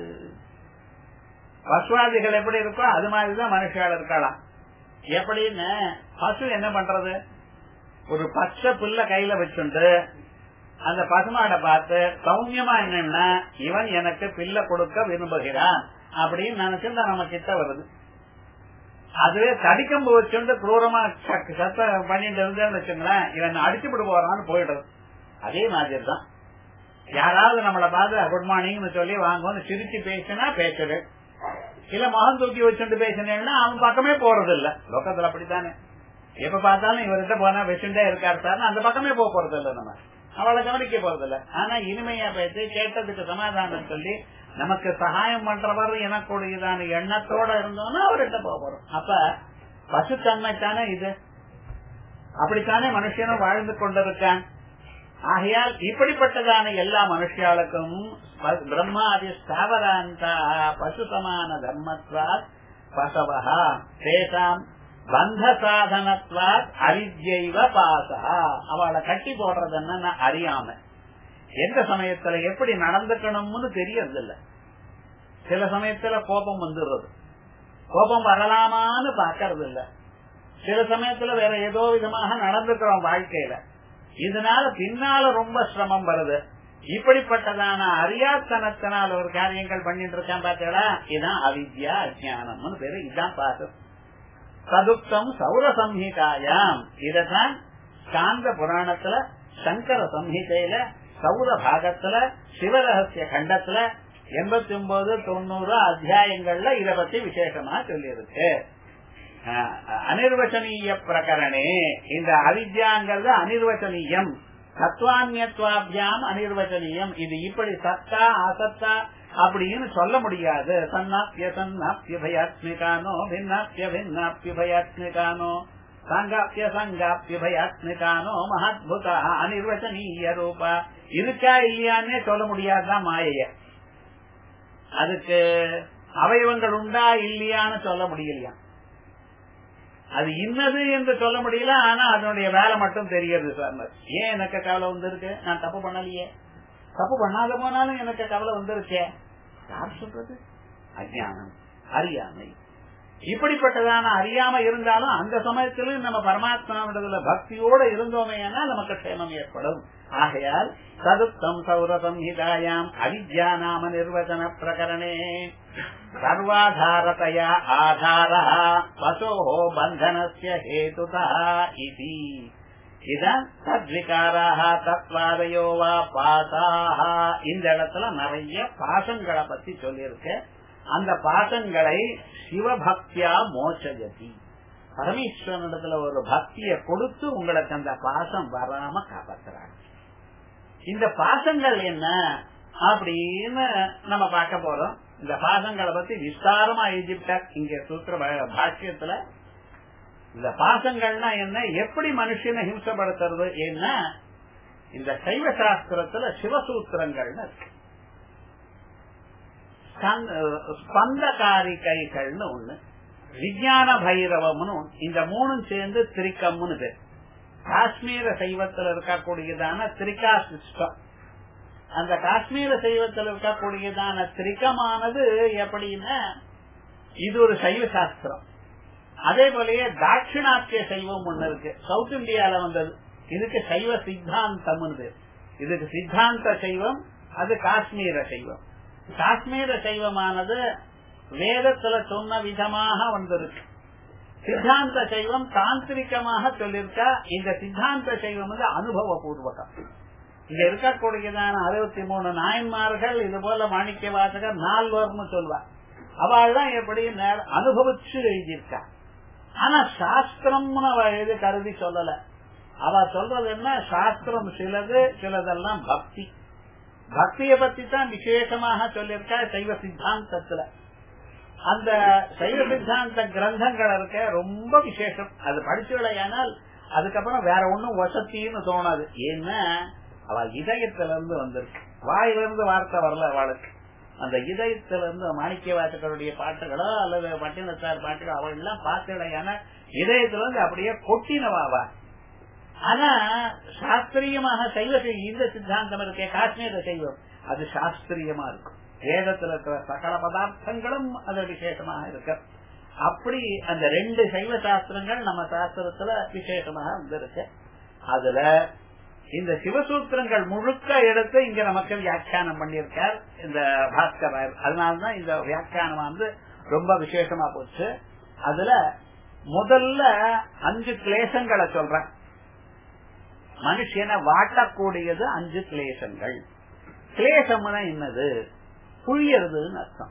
பசுவாதிகள் எப்படி இருக்கோ அது மாதிரிதான் மனுஷால் இருக்கலாம் எப்படின்னு பசு என்ன பண்றது ஒரு பச்சை புல்ல கையில வச்சுண்டு அந்த பசுமாடை பார்த்து சௌமியமா என்னன்னா இவன் எனக்கு பில்ல கொடுக்க விரும்புகிறான் அப்படின்னு நினைச்சுதான் நம்ம கிட்ட வருது அதுவே தடிக்கம்பு வச்சுட்டு குரூரமா சத்த பண்ணிட்டு இருந்தேன்னு வச்சுங்களேன் இவன் அடிச்சுட்டு போறான்னு போயிடுறது அதே மாதிரி தான் யாராவது நம்மளை பார்த்து குட் மார்னிங்னு சொல்லி வாங்குவோம் சிரிச்சு பேசினா பேசுறது இல்ல முகம் தூக்கி வச்சுட்டு பேசினேன்னா அவன் பக்கமே போறது இல்ல லோக்கத்துல அப்படித்தானே எப்ப பார்த்தாலும் இவர்கிட்ட போனா வச்சுட்டே இருக்காரு சார் அந்த பக்கமே போக போறது இல்ல நம்ம அவளை கவனிக்க போறது இல்ல ஆனா இனிமையா பேசி கேட்டதுக்கு சமாதானம் சொல்லி நமக்கு சகாயம் பண்றவர் எனக்குடையதான எண்ணத்தோட இருந்தோம்னா அவர்கிட்ட போக போறோம் அப்ப பசுத்தன்மை தானே இது அப்படித்தானே மனுஷனும் வாழ்ந்து கொண்டிருக்கான் ஆகையால் இப்படிப்பட்டதான எல்லா மனுஷாளுக்கும் பிரம்மாதி ஸ்தாவராந்தா பசு சமான தர்மத்வாத் பசவா தேசாம் பந்த சாதனத்வாத் அவித்யைவ பாசா அவளை கட்டி போடுறது என்னன்னா அறியாம எந்த சமயத்துல எப்படி நடந்துக்கணும்னு தெரியறது இல்ல சில சமயத்துல கோபம் வந்துடுறது கோபம் வரலாமான்னு பாக்கறது இல்ல சில சமயத்துல வேற ஏதோ விதமாக நடந்துக்கிறோம் வாழ்க்கையில இதனால பின்னால ரொம்ப சிரமம் வருது இப்படிப்பட்டதான அறியாத்தனத்தினால் ஒரு காரியங்கள் பண்ணிட்டு இருக்கான் பாத்தீங்களா இதான் அவித்யா அஜானம்னு பேரு இதுதான் பாசம் சதுப்தம் சௌர சம்ஹிதாயாம் இததான் சாந்த புராணத்துல சங்கர சம்ஹிதையில சௌர பாகத்துல சிவரகசிய கண்டத்துல எண்பத்தி ஒன்பது தொண்ணூறு அத்தியாயங்கள்ல இத பத்தி விசேஷமா சொல்லியிருக்கு அனிர்வச்சனீய பிரகரணே இந்த அவித்யாங்கிறது அனிர்வச்சனீயம் சத்வான்யத்வாபியாம் அனிர்வச்சனீயம் இது இப்படி சத்தா அசத்தா அப்படின்னு சொல்ல முடியாது சன்னாப்பிய சன்னாப்பிய பயாத்மிகானோ பின்னாப்பிய பின்னாப்பிய பயாத்மிகானோ சங்காப்பிய சங்காப்பிய பயாத்மிகானோ மகாத்புதா அனிர்வச்சனீய ரூபா இருக்கா இல்லையான்னே சொல்ல முடியாதுதான் மாயைய அதுக்கு அவயவங்கள் உண்டா இல்லையான்னு சொல்ல முடியலையா அது இன்னது என்று சொல்ல முடியல ஆனா அதனுடைய வேலை மட்டும் தெரிகிறது சார் ஏன் எனக்கு கவலை வந்திருக்கு நான் தப்பு பண்ணலையே தப்பு பண்ணாத போனாலும் எனக்கு கவலை வந்திருக்கே யார் சொல்றது அஜானம் அறியாமை இப்படிப்பட்டதான அறியாம இருந்தாலும் அந்த சமயத்திலும் நம்ம பரமாத்மாவிடத்துல பக்தியோட இருந்தோமே நமக்கு க்ஷேமம் ஏற்படும் ஆகையால் சதுப்தம் சௌர சம்ஹிதாயாம் அவித்யா நாம நிர்வச்சன பிரகரணே சர்வாதாரதயா ஆதார பசோ பந்தனஸ்ய ஹேதுதா இதி இதான் தத்விகாராக தத்வாதயோ வா பாசாக இந்த இடத்துல நிறைய பாசங்களை பத்தி சொல்லியிருக்கு அந்த பாசங்களை சிவபக்தியா மோச்சகதி பரமேஸ்வரனிடத்துல ஒரு பக்திய கொடுத்து உங்களுக்கு அந்த பாசம் வராம காப்பாத்துறாங்க இந்த பாசங்கள் என்ன அப்படின்னு நம்ம பார்க்க போறோம் இந்த பாசங்களை பத்தி விஸ்தாரமா எழுதிவிட்டார் இங்க சூத்திர பாஷ்யத்துல இந்த பாசங்கள்னா என்ன எப்படி மனுஷனை ஹிம்சப்படுத்துறது என்ன இந்த சைவ சாஸ்திரத்துல சிவசூத்திரங்கள்னு இருக்கு ஸ்பந்தகாரிகைகள்னு ஒண்ணு விஜயான பைரவம்னு இந்த மூணும் சேர்ந்து திரிக்கம்னு பேர் காஷ்மீர சைவத்தில் இருக்கக்கூடியதான திரிகா சிஸ்டம் அந்த காஷ்மீர சைவத்தில் இருக்கக்கூடியதான திரிகமானது எப்படின்னா இது ஒரு சைவ சாஸ்திரம் அதே போலயே தாட்சிணாத்திய சைவம் ஒண்ணு இருக்கு சவுத் இந்தியால வந்தது இதுக்கு சைவ சித்தாந்தம் இதுக்கு சித்தாந்த சைவம் அது காஷ்மீர சைவம் காஷ்மீர சைவமானது வேதத்துல சொன்ன விதமாக வந்திருக்கு சித்தாந்த சைவம் தாந்திரிகமாக சொல்லியிருக்கா இந்த சித்தாந்த சைவம் வந்து அனுபவ பூர்வகம் இங்க இருக்கக்கூடியதான அறுபத்தி மூணு நாயன்மார்கள் இது போல மாணிக்க வாசகர் நால்வர்னு சொல்வார் அவள்லாம் எப்படி அனுபவிச்சு எழுதியிருக்கா ஆனா சாஸ்திரம்னு அவ எது கருதி சொல்லல அவ சொல்றது என்ன சாஸ்திரம் சிலது சிலதெல்லாம் பக்தி பக்தியை பத்தி தான் விசேஷமாக சொல்லியிருக்கா சைவ சித்தாந்தத்துல அந்த சைவ சித்தாந்த கிரந்தங்கள் இருக்க ரொம்ப விசேஷம் அது படிச்சுடையானால் அதுக்கப்புறம் வேற ஒண்ணும் வசத்தின்னு தோணாது ஏன்னா அவ இதயத்துல இருந்து வந்திருக்கு வாயிலிருந்து வார்த்தை வரல அவளுக்கு அந்த இதயத்திலிருந்து மாணிக்க வாசகருடைய பாட்டுகளோ அல்லது பட்டினத்தார் பாட்டுகளோ அவள் எல்லாம் பார்த்துடையான இதயத்திலிருந்து அப்படியே கொட்டினவாவா ஆனா சாஸ்திரியமாக சைவ இந்த சித்தாந்தம் இருக்கே காஷ்மீர சைவம் அது சாஸ்திரியமா இருக்கும் வேதத்துல இருக்கிற சகல பதார்த்தங்களும் அது விசேஷமாக இருக்கு அப்படி அந்த ரெண்டு சைவ சாஸ்திரங்கள் நம்ம சாஸ்திரத்துல விசேஷமாக வந்திருக்கு அதுல இந்த சிவசூத்திரங்கள் முழுக்க எடுத்து இங்க நமக்கு வியாக்கியானம் பண்ணியிருக்கார் இந்த பாஸ்கர் அதனாலதான் இந்த வியாக்கியானம் வந்து ரொம்ப விசேஷமா போச்சு அதுல முதல்ல அஞ்சு கிளேசங்களை சொல்றேன் மனுஷனை வாட்டக்கூடியது அஞ்சு கிளேசங்கள் கிளேசம்னா என்னது புழியறதுன்னு அர்த்தம்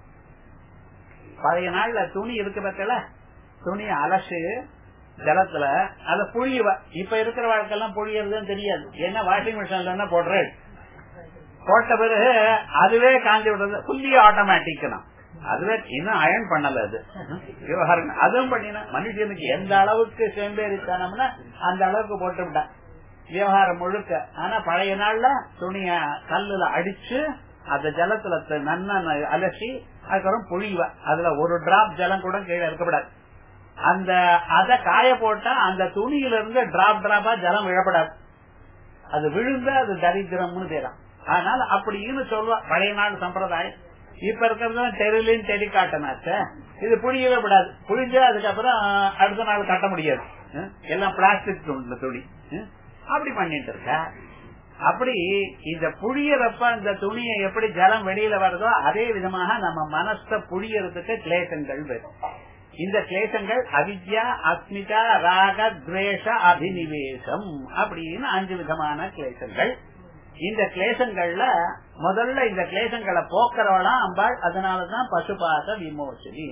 பழைய நாள்ல துணி இருக்கு பத்தல துணி அலசு ஜலத்துல அத புழியுவ இப்ப இருக்கிற வாழ்க்கெல்லாம் புழியறதுன்னு தெரியாது என்ன வாஷிங் மிஷின்ல என்ன போடுற போட்ட பிறகு அதுவே காஞ்சி விடுறது புள்ளி ஆட்டோமேட்டிக் தான் அதுவே இன்னும் அயன் பண்ணல அது விவகாரம் அதுவும் பண்ணினா மனுஷனுக்கு எந்த அளவுக்கு சேம்பேறித்தனம்னா அந்த அளவுக்கு போட்டு விட்டான் விவகாரம் முழுக்க ஆனா பழைய நாள்ல துணிய கல்லுல அடிச்சு அந்த ஜலத்துல நன்னா அலசி அதுக்கப்புறம் புழிவ அதுல ஒரு டிராப் ஜலம் கூட கீழே இருக்கப்படாது அந்த அத காய போட்டா அந்த துணியில இருந்து டிராப் டிராப்பா ஜலம் விழப்படாது அது விழுந்த அது தரித்திரம்னு பேராம் அதனால அப்படின்னு சொல்லுவா பழைய நாள் சம்பிரதாயம் இப்ப இருக்கிறது டெரிலின் டெலிகாட்டனாச்ச இது புழியவே விடாது புழிஞ்சு அதுக்கப்புறம் அடுத்த நாள் கட்ட முடியாது எல்லாம் பிளாஸ்டிக் துணி அப்படி பண்ணிட்டு இருக்க அப்படி இந்த புழியறப்ப இந்த துணியை எப்படி ஜலம் வெளியில வருதோ அதே விதமாக நம்ம மனச புழியறதுக்கு கிளேசங்கள் வரும் இந்த கிளேசங்கள் அவித்யா அஸ்மிதா ராக துவேஷ அபினிவேசம் அப்படின்னு அஞ்சு விதமான கிளேசங்கள் இந்த கிளேசங்கள்ல முதல்ல இந்த கிளேசங்களை போக்குறவளா அம்பாள் அதனாலதான் பசுபாத விமோசனி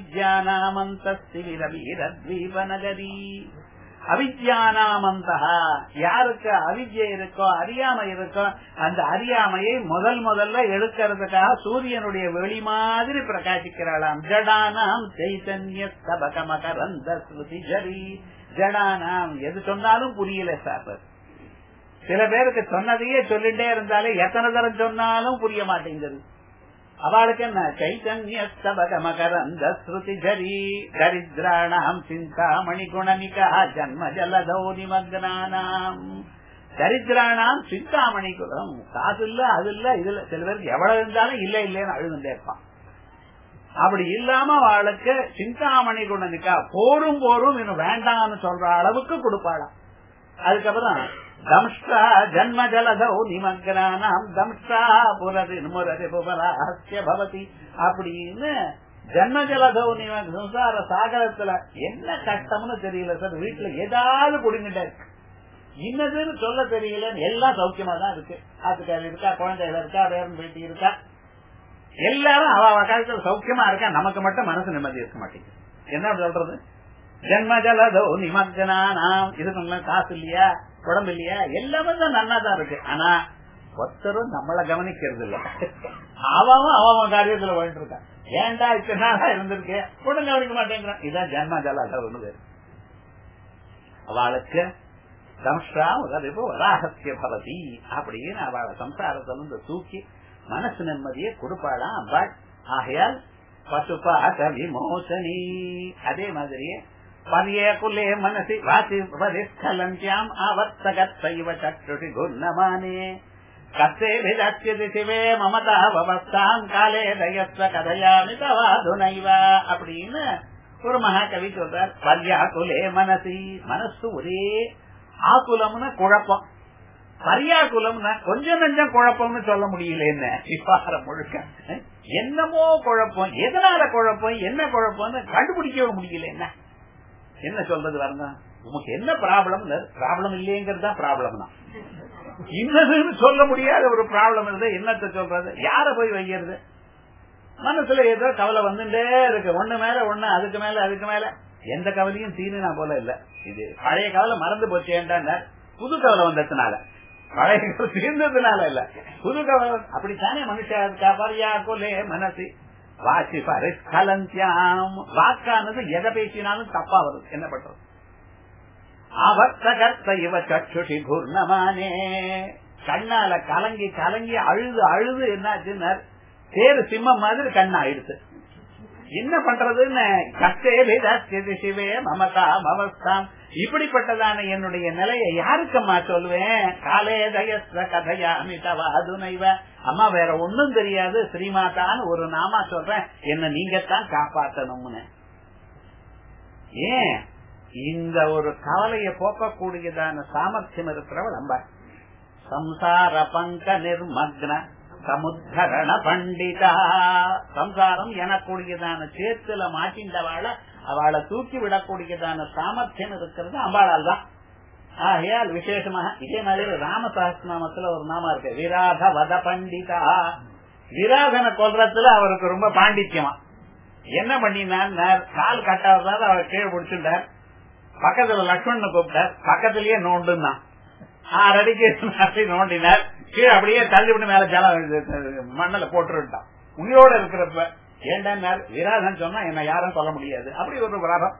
அவித்யானாமந்தீரவீரத்வீபநகரி அவித்யானாமந்தா யாருக்கு அவித்யை இருக்கோ அறியாமை இருக்கோ அந்த அறியாமையை முதல் முதல்ல எடுக்கிறதுக்காக சூரியனுடைய வெளி மாதிரி பிரகாசிக்கிறாளாம் ஜடானாம் சைத்தன்ய சபகமகரந்த ஸ்ருதி ஜரி ஜடானாம் எது சொன்னாலும் புரியல சார் சில பேருக்கு சொன்னதையே சொல்லிட்டே இருந்தாலே எத்தனை தரம் சொன்னாலும் புரிய மாட்டேங்குது அவளுக்கு என்ன சைத்தன்ய சபகமகரந்த ஸ்ருதி ஜரி தரித்ராணாம் சிந்தாமணி குணமிகா ஜன்ம ஜலதோ நிமக்னானாம் தரித்திரானாம் சிந்தாமணி குலம் காசு இல்ல அது இல்ல இதுல சில பேருக்கு எவ்வளவு இருந்தாலும் இல்ல இல்லன்னு அழுதுண்டே இருப்பான் அப்படி இல்லாம அவளுக்கு சிந்தாமணி குணமிக்கா போரும் போரும் இன்னும் வேண்டாம்னு சொல்ற அளவுக்கு கொடுப்பாளாம் அதுக்கப்புறம் தம்ஷ்டா ஜன்ம ஜலதௌ நிமக்னானாம் தம்ஷ்டா புரதி முரதி புபராஸ்ய பவதி அப்படின்னு ஜன்ம ஜலதௌ நிமக் சம்சார சாகரத்துல என்ன கஷ்டம்னு தெரியல சார் வீட்டுல ஏதாவது குடிங்கிட்ட இருக்கு இன்னதுன்னு சொல்ல தெரியல எல்லாம் சௌக்கியமா தான் இருக்கு ஆத்துக்காரி இருக்கா குழந்தைகள் இருக்கா வேறன் பேட்டி இருக்கா எல்லாரும் அவ காலத்துல சௌக்கியமா இருக்கா நமக்கு மட்டும் மனசு நிம்மதி இருக்க மாட்டேங்குது என்ன சொல்றது ஜென்ம ஜலதோ நிமக்னானாம் இதுக்கு காசு இல்லையா உடம்பு இல்லையா எல்லாமே தான் நல்லா தான் இருக்கு ஆனா ஒருத்தரும் நம்மள கவனிக்கிறது இல்ல அவன் அவன் காரியத்துல போயிட்டு இருக்கான் ஏன்டா இத்தனை நாளா இருந்திருக்கு உடனே கவனிக்க மாட்டேங்கிறான் இதான் ஜென்ம ஜலதோன்னு அவளுக்கு தம்ஷா உதவிப்பு வராகசிய பவதி அப்படின்னு அவளை சம்சாரத்திலிருந்து தூக்கி மனசு நிம்மதியை கொடுப்பாளாம் அவ்வாள் ஆகையால் பசுபாத விமோசனி அதே மாதிரியே பர்யகுலே மனசி வாசி ஸ்கலந்தியாம் ஆவர்த்தகத்தைவ சற்றுஷி குன்னமானே கத்தே விதாச்சியது சிவே மமதா வவஸ்தாம் காலே தயஸ்வ கதையாமி தவாதுனைவ அப்படின்னு ஒரு மகாகவி சொல்றார் பர்யாக்குலே மனசி மனசு ஒரே ஆக்குலம்னு குழப்பம் பரியாக்குலம்னா கொஞ்சம் நஞ்சம் குழப்பம்னு சொல்ல முடியல என்ன விவகாரம் முழுக்க என்னமோ குழப்பம் எதனால குழப்பம் என்ன குழப்பம்னு கண்டுபிடிக்கவே முடியல என்ன என்ன சொல்றது வரங்க உமக்கு என்ன ப்ராப்ளம் ப்ராப்ளம் இல்லையங்கிறது தான் ப்ராப்ளம் தான் இன்னதுன்னு சொல்ல முடியாத ஒரு ப்ராப்ளம் இருந்தா என்னத்த சொல்றது யார போய் வைக்கிறது மனசுல ஏதோ கவலை வந்துட்டே இருக்கு ஒண்ணு மேல ஒண்ணு அதுக்கு மேல அதுக்கு மேல எந்த கவலையும் தீனுனா போல இல்ல இது பழைய கவலை மறந்து போச்சு ஏன்டா புது கவலை வந்ததுனால பழைய கவலை தீர்ந்ததுனால இல்ல புது கவலை அப்படித்தானே மனுஷா இருக்கா பரியா கொலே மனசு வாசி பரிஸ்கலந்தியாம் வாக்கானது எதை பேசினாலும் தப்பா வருது என்ன பண்றது அவர்த்த இவ சற்றுஷி பூர்ணமானே கண்ணால கலங்கி கலங்கி அழுது அழுது என்னாச்சுன்னா தேரு சிம்மம் மாதிரி கண்ணா ஆயிடுச்சு என்ன பண்றதுன்னு கஷ்டே சிவே மமதா மவஸ்தாம் இப்படிப்பட்டதான என்னுடைய நிலையை யாருக்கம்மா சொல்லுவேன் காலே தயஸ்வ கதையா அமிதவா அதுனைவ அம்மா வேற ஒண்ணும் தெரியாது ஸ்ரீமாதான்னு ஒரு நாமா சொல்றேன் என்ன நீங்கத்தான் காப்பாத்தணும்னு ஏன் இந்த ஒரு கவலைய போக்கக்கூடியதான சாமர்த்தியம் இருக்கிறவள் அம்பா சம்சார பங்க நிர்மக்ன சமுத்தரண பண்டிதா சம்சாரம் எனக்கூடியதான சேத்துல மாட்டின்றவாள அவளை தூக்கி விடக்கூடியதான சாமர்த்தியம் இருக்கிறது அம்பாளால் தான் ஆகையால் விசேஷமாக இதே மாதிரி ராம சஹஸ்நாமத்துல ஒரு நாமம் இருக்கு விராத வத பண்டிதா விராதனை கொல்றதுல அவருக்கு ரொம்ப பாண்டித்யமா என்ன பண்ணினார் கால் கட்டாவதால அவர் கீழே பிடிச்சுட்டார் பக்கத்துல லக்ஷ்மணன் கூப்பிட்டார் பக்கத்திலேயே நோண்டுன்னா ஆறு அடிக்கு நோண்டினார் கீழே அப்படியே தள்ளிவிட்டு மேல ஜலம் மண்ணில போட்டுருட்டான் உயிரோட இருக்கிறப்ப ஏண்டா விராதன் சொன்னா என்ன யாரும் சொல்ல முடியாது அப்படி ஒரு விராதம்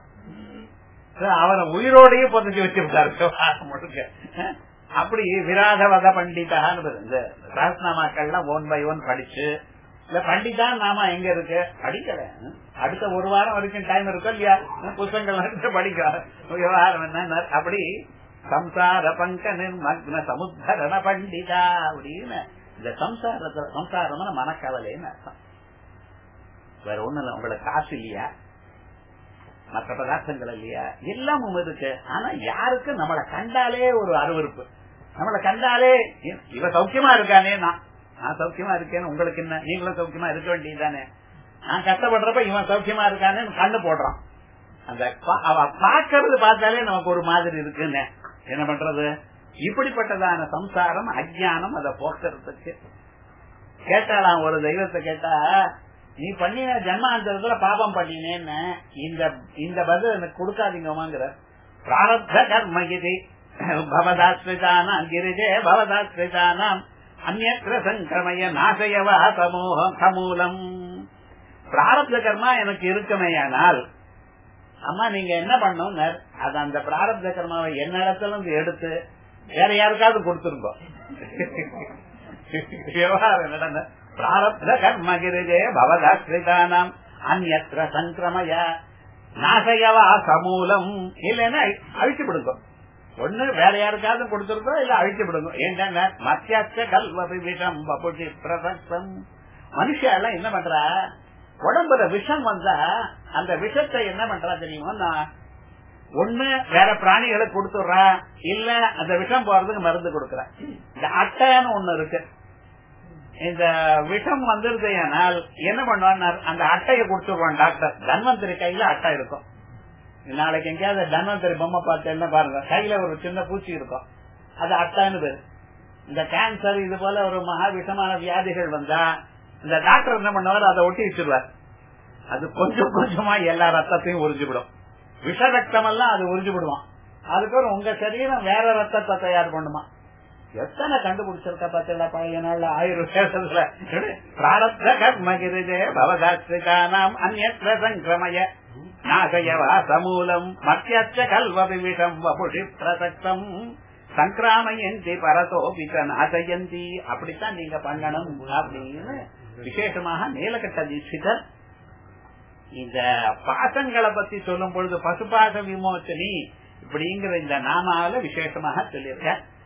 அவரை உயிரோடையே பொதிச்சு வச்சிருக்காரு முழுக்க அப்படி விராதவத பண்டிதான்னு இந்த சஹஸ்நாமாக்கள்லாம் ஒன் பை ஒன் படிச்சு இல்ல பண்டிதா நாம எங்க இருக்கு படிக்கல அடுத்த ஒரு வாரம் வரைக்கும் டைம் இருக்கும் இல்லையா புத்தகங்கள் படிக்க விவகாரம் என்ன அப்படி சம்சார பங்க நிர்மக்ன சமுத்தரண பண்டிதா அப்படின்னு இந்த சம்சாரத்துல சம்சாரம் மனக்கவலைன்னு அர்த்தம் வேற ஒண்ணு இல்ல உங்களுக்கு காசு இல்லையா மற்ற பதார்த்தங்கள் இல்லையா எல்லாமும் இருக்கு ஆனா யாருக்கு நம்மளை கண்டாலே ஒரு அருவறுப்பு நம்மளை கண்டாலே இவ சௌக்கியமா இருக்கானே நான் நான் சௌக்கியமா இருக்கேன்னு உங்களுக்கு என்ன நீங்களும் சௌக்கியமா இருக்க வேண்டியதானே நான் கஷ்டப்படுறப்ப இவன் சௌக்கியமா இருக்கானேன்னு கண்ணு போடுறான் அந்த அவ பாக்குறது பார்த்தாலே நமக்கு ஒரு மாதிரி இருக்குன்னு என்ன பண்றது இப்படிப்பட்டதான சம்சாரம் அஜானம் அதை போக்குறதுக்கு கேட்டாலாம் ஒரு தெய்வத்தை கேட்டா நீ பண்ணின ஜன்மாந்தரத்துல பாபம் பண்ணினேன்னு இந்த இந்த பதில் எனக்கு கொடுக்காதீங்கம்மாங்கிற பிராரப்த கர்மகிதி பவதாஸ்ரிதானாம் கிரிஜே பவதாஸ்ரிதானாம் அந்நத்திர சங்கிரமய நாசயவா சமூகம் சமூலம் பிராரப்த கர்மா எனக்கு இருக்குமேயானால் அம்மா நீங்க என்ன பண்ணும் அது அந்த பிராரப்த கர்மாவை என்ன இடத்துல இருந்து எடுத்து வேற யாருக்காவது கொடுத்துருக்கோம் விவகாரம் நடந்த பிராரப்த கர்மகிரிஜே பவதாஸ்ரிதானாம் அந்நத்திர சங்கிரமய நாசயவா சமூலம் இல்லைன்னா அழிச்சு விடுங்க ஒண்ணு வேற யாருக்காவது கொடுத்துருக்கோம் இல்ல அழிச்சு விடுங்க ஏன்டா மத்தியாச்ச கல்வபி விஷம் பபுஷி பிரசக்தம் மனுஷாலாம் என்ன பண்றா உடம்புல விஷம் வந்தா அந்த விஷத்தை என்ன பண்றா தெரியுமா ஒண்ணு வேற பிராணிகளுக்கு கொடுத்துடுறா இல்ல அந்த விஷம் போறதுக்கு மருந்து கொடுக்கறா இந்த அட்டைன்னு ஒண்ணு இருக்கு இந்த விஷம் வந்துருது ஏனால் என்ன பண்ணுவான் அந்த அட்டையை கொடுத்துருவான் டாக்டர் தன்வந்திரி கையில அட்டை இருக்கும் நாளைக்கு எங்கேயாவது தன்வந்திரி பொம்மை பார்த்து என்ன பாருங்க கையில ஒரு சின்ன பூச்சி இருக்கும் அது அட்டைன்னு பேரு இந்த கேன்சர் இது போல ஒரு மகா விஷமான வியாதிகள் வந்தா இந்த டாக்டர் என்ன பண்ணுவார் அதை ஒட்டி வச்சிருவார் அது கொஞ்சம் கொஞ்சமா எல்லா ரத்தத்தையும் உறிஞ்சுவிடும் விஷ ரத்தம் எல்லாம் அது உறிஞ்சு விடுவான் அதுக்கப்புறம் உங்க சரீரம் வேற ரத்தத்தை தயார் பண்ணுமா எத்தனை கண்டுபிடிச்சிருக்க பார்த்தா பழைய நாள்ல ஆயுர்வேதத்துல பிராரப்த கர்மகிரிஜே பவதாஸ்ரிதானாம் அந்நத்திர சங்கிரமய நாசயவா சமூலம் மத்தியச்ச கல்வபி விஷம் வபுஷி பிரசக்தம் சங்கிராமயந்தி பரதோபிச்ச நாசயந்தி அப்படித்தான் நீங்க பண்ணணும் அப்படின்னு விசேஷமாக நீலகட்ட தீட்சிதர் இந்த பாசங்களை பத்தி சொல்லும் பொழுது பசுபாச விமோச்சனி இப்படிங்கிற இந்த நாமாவில விசேஷமாக சொல்லியிருக்க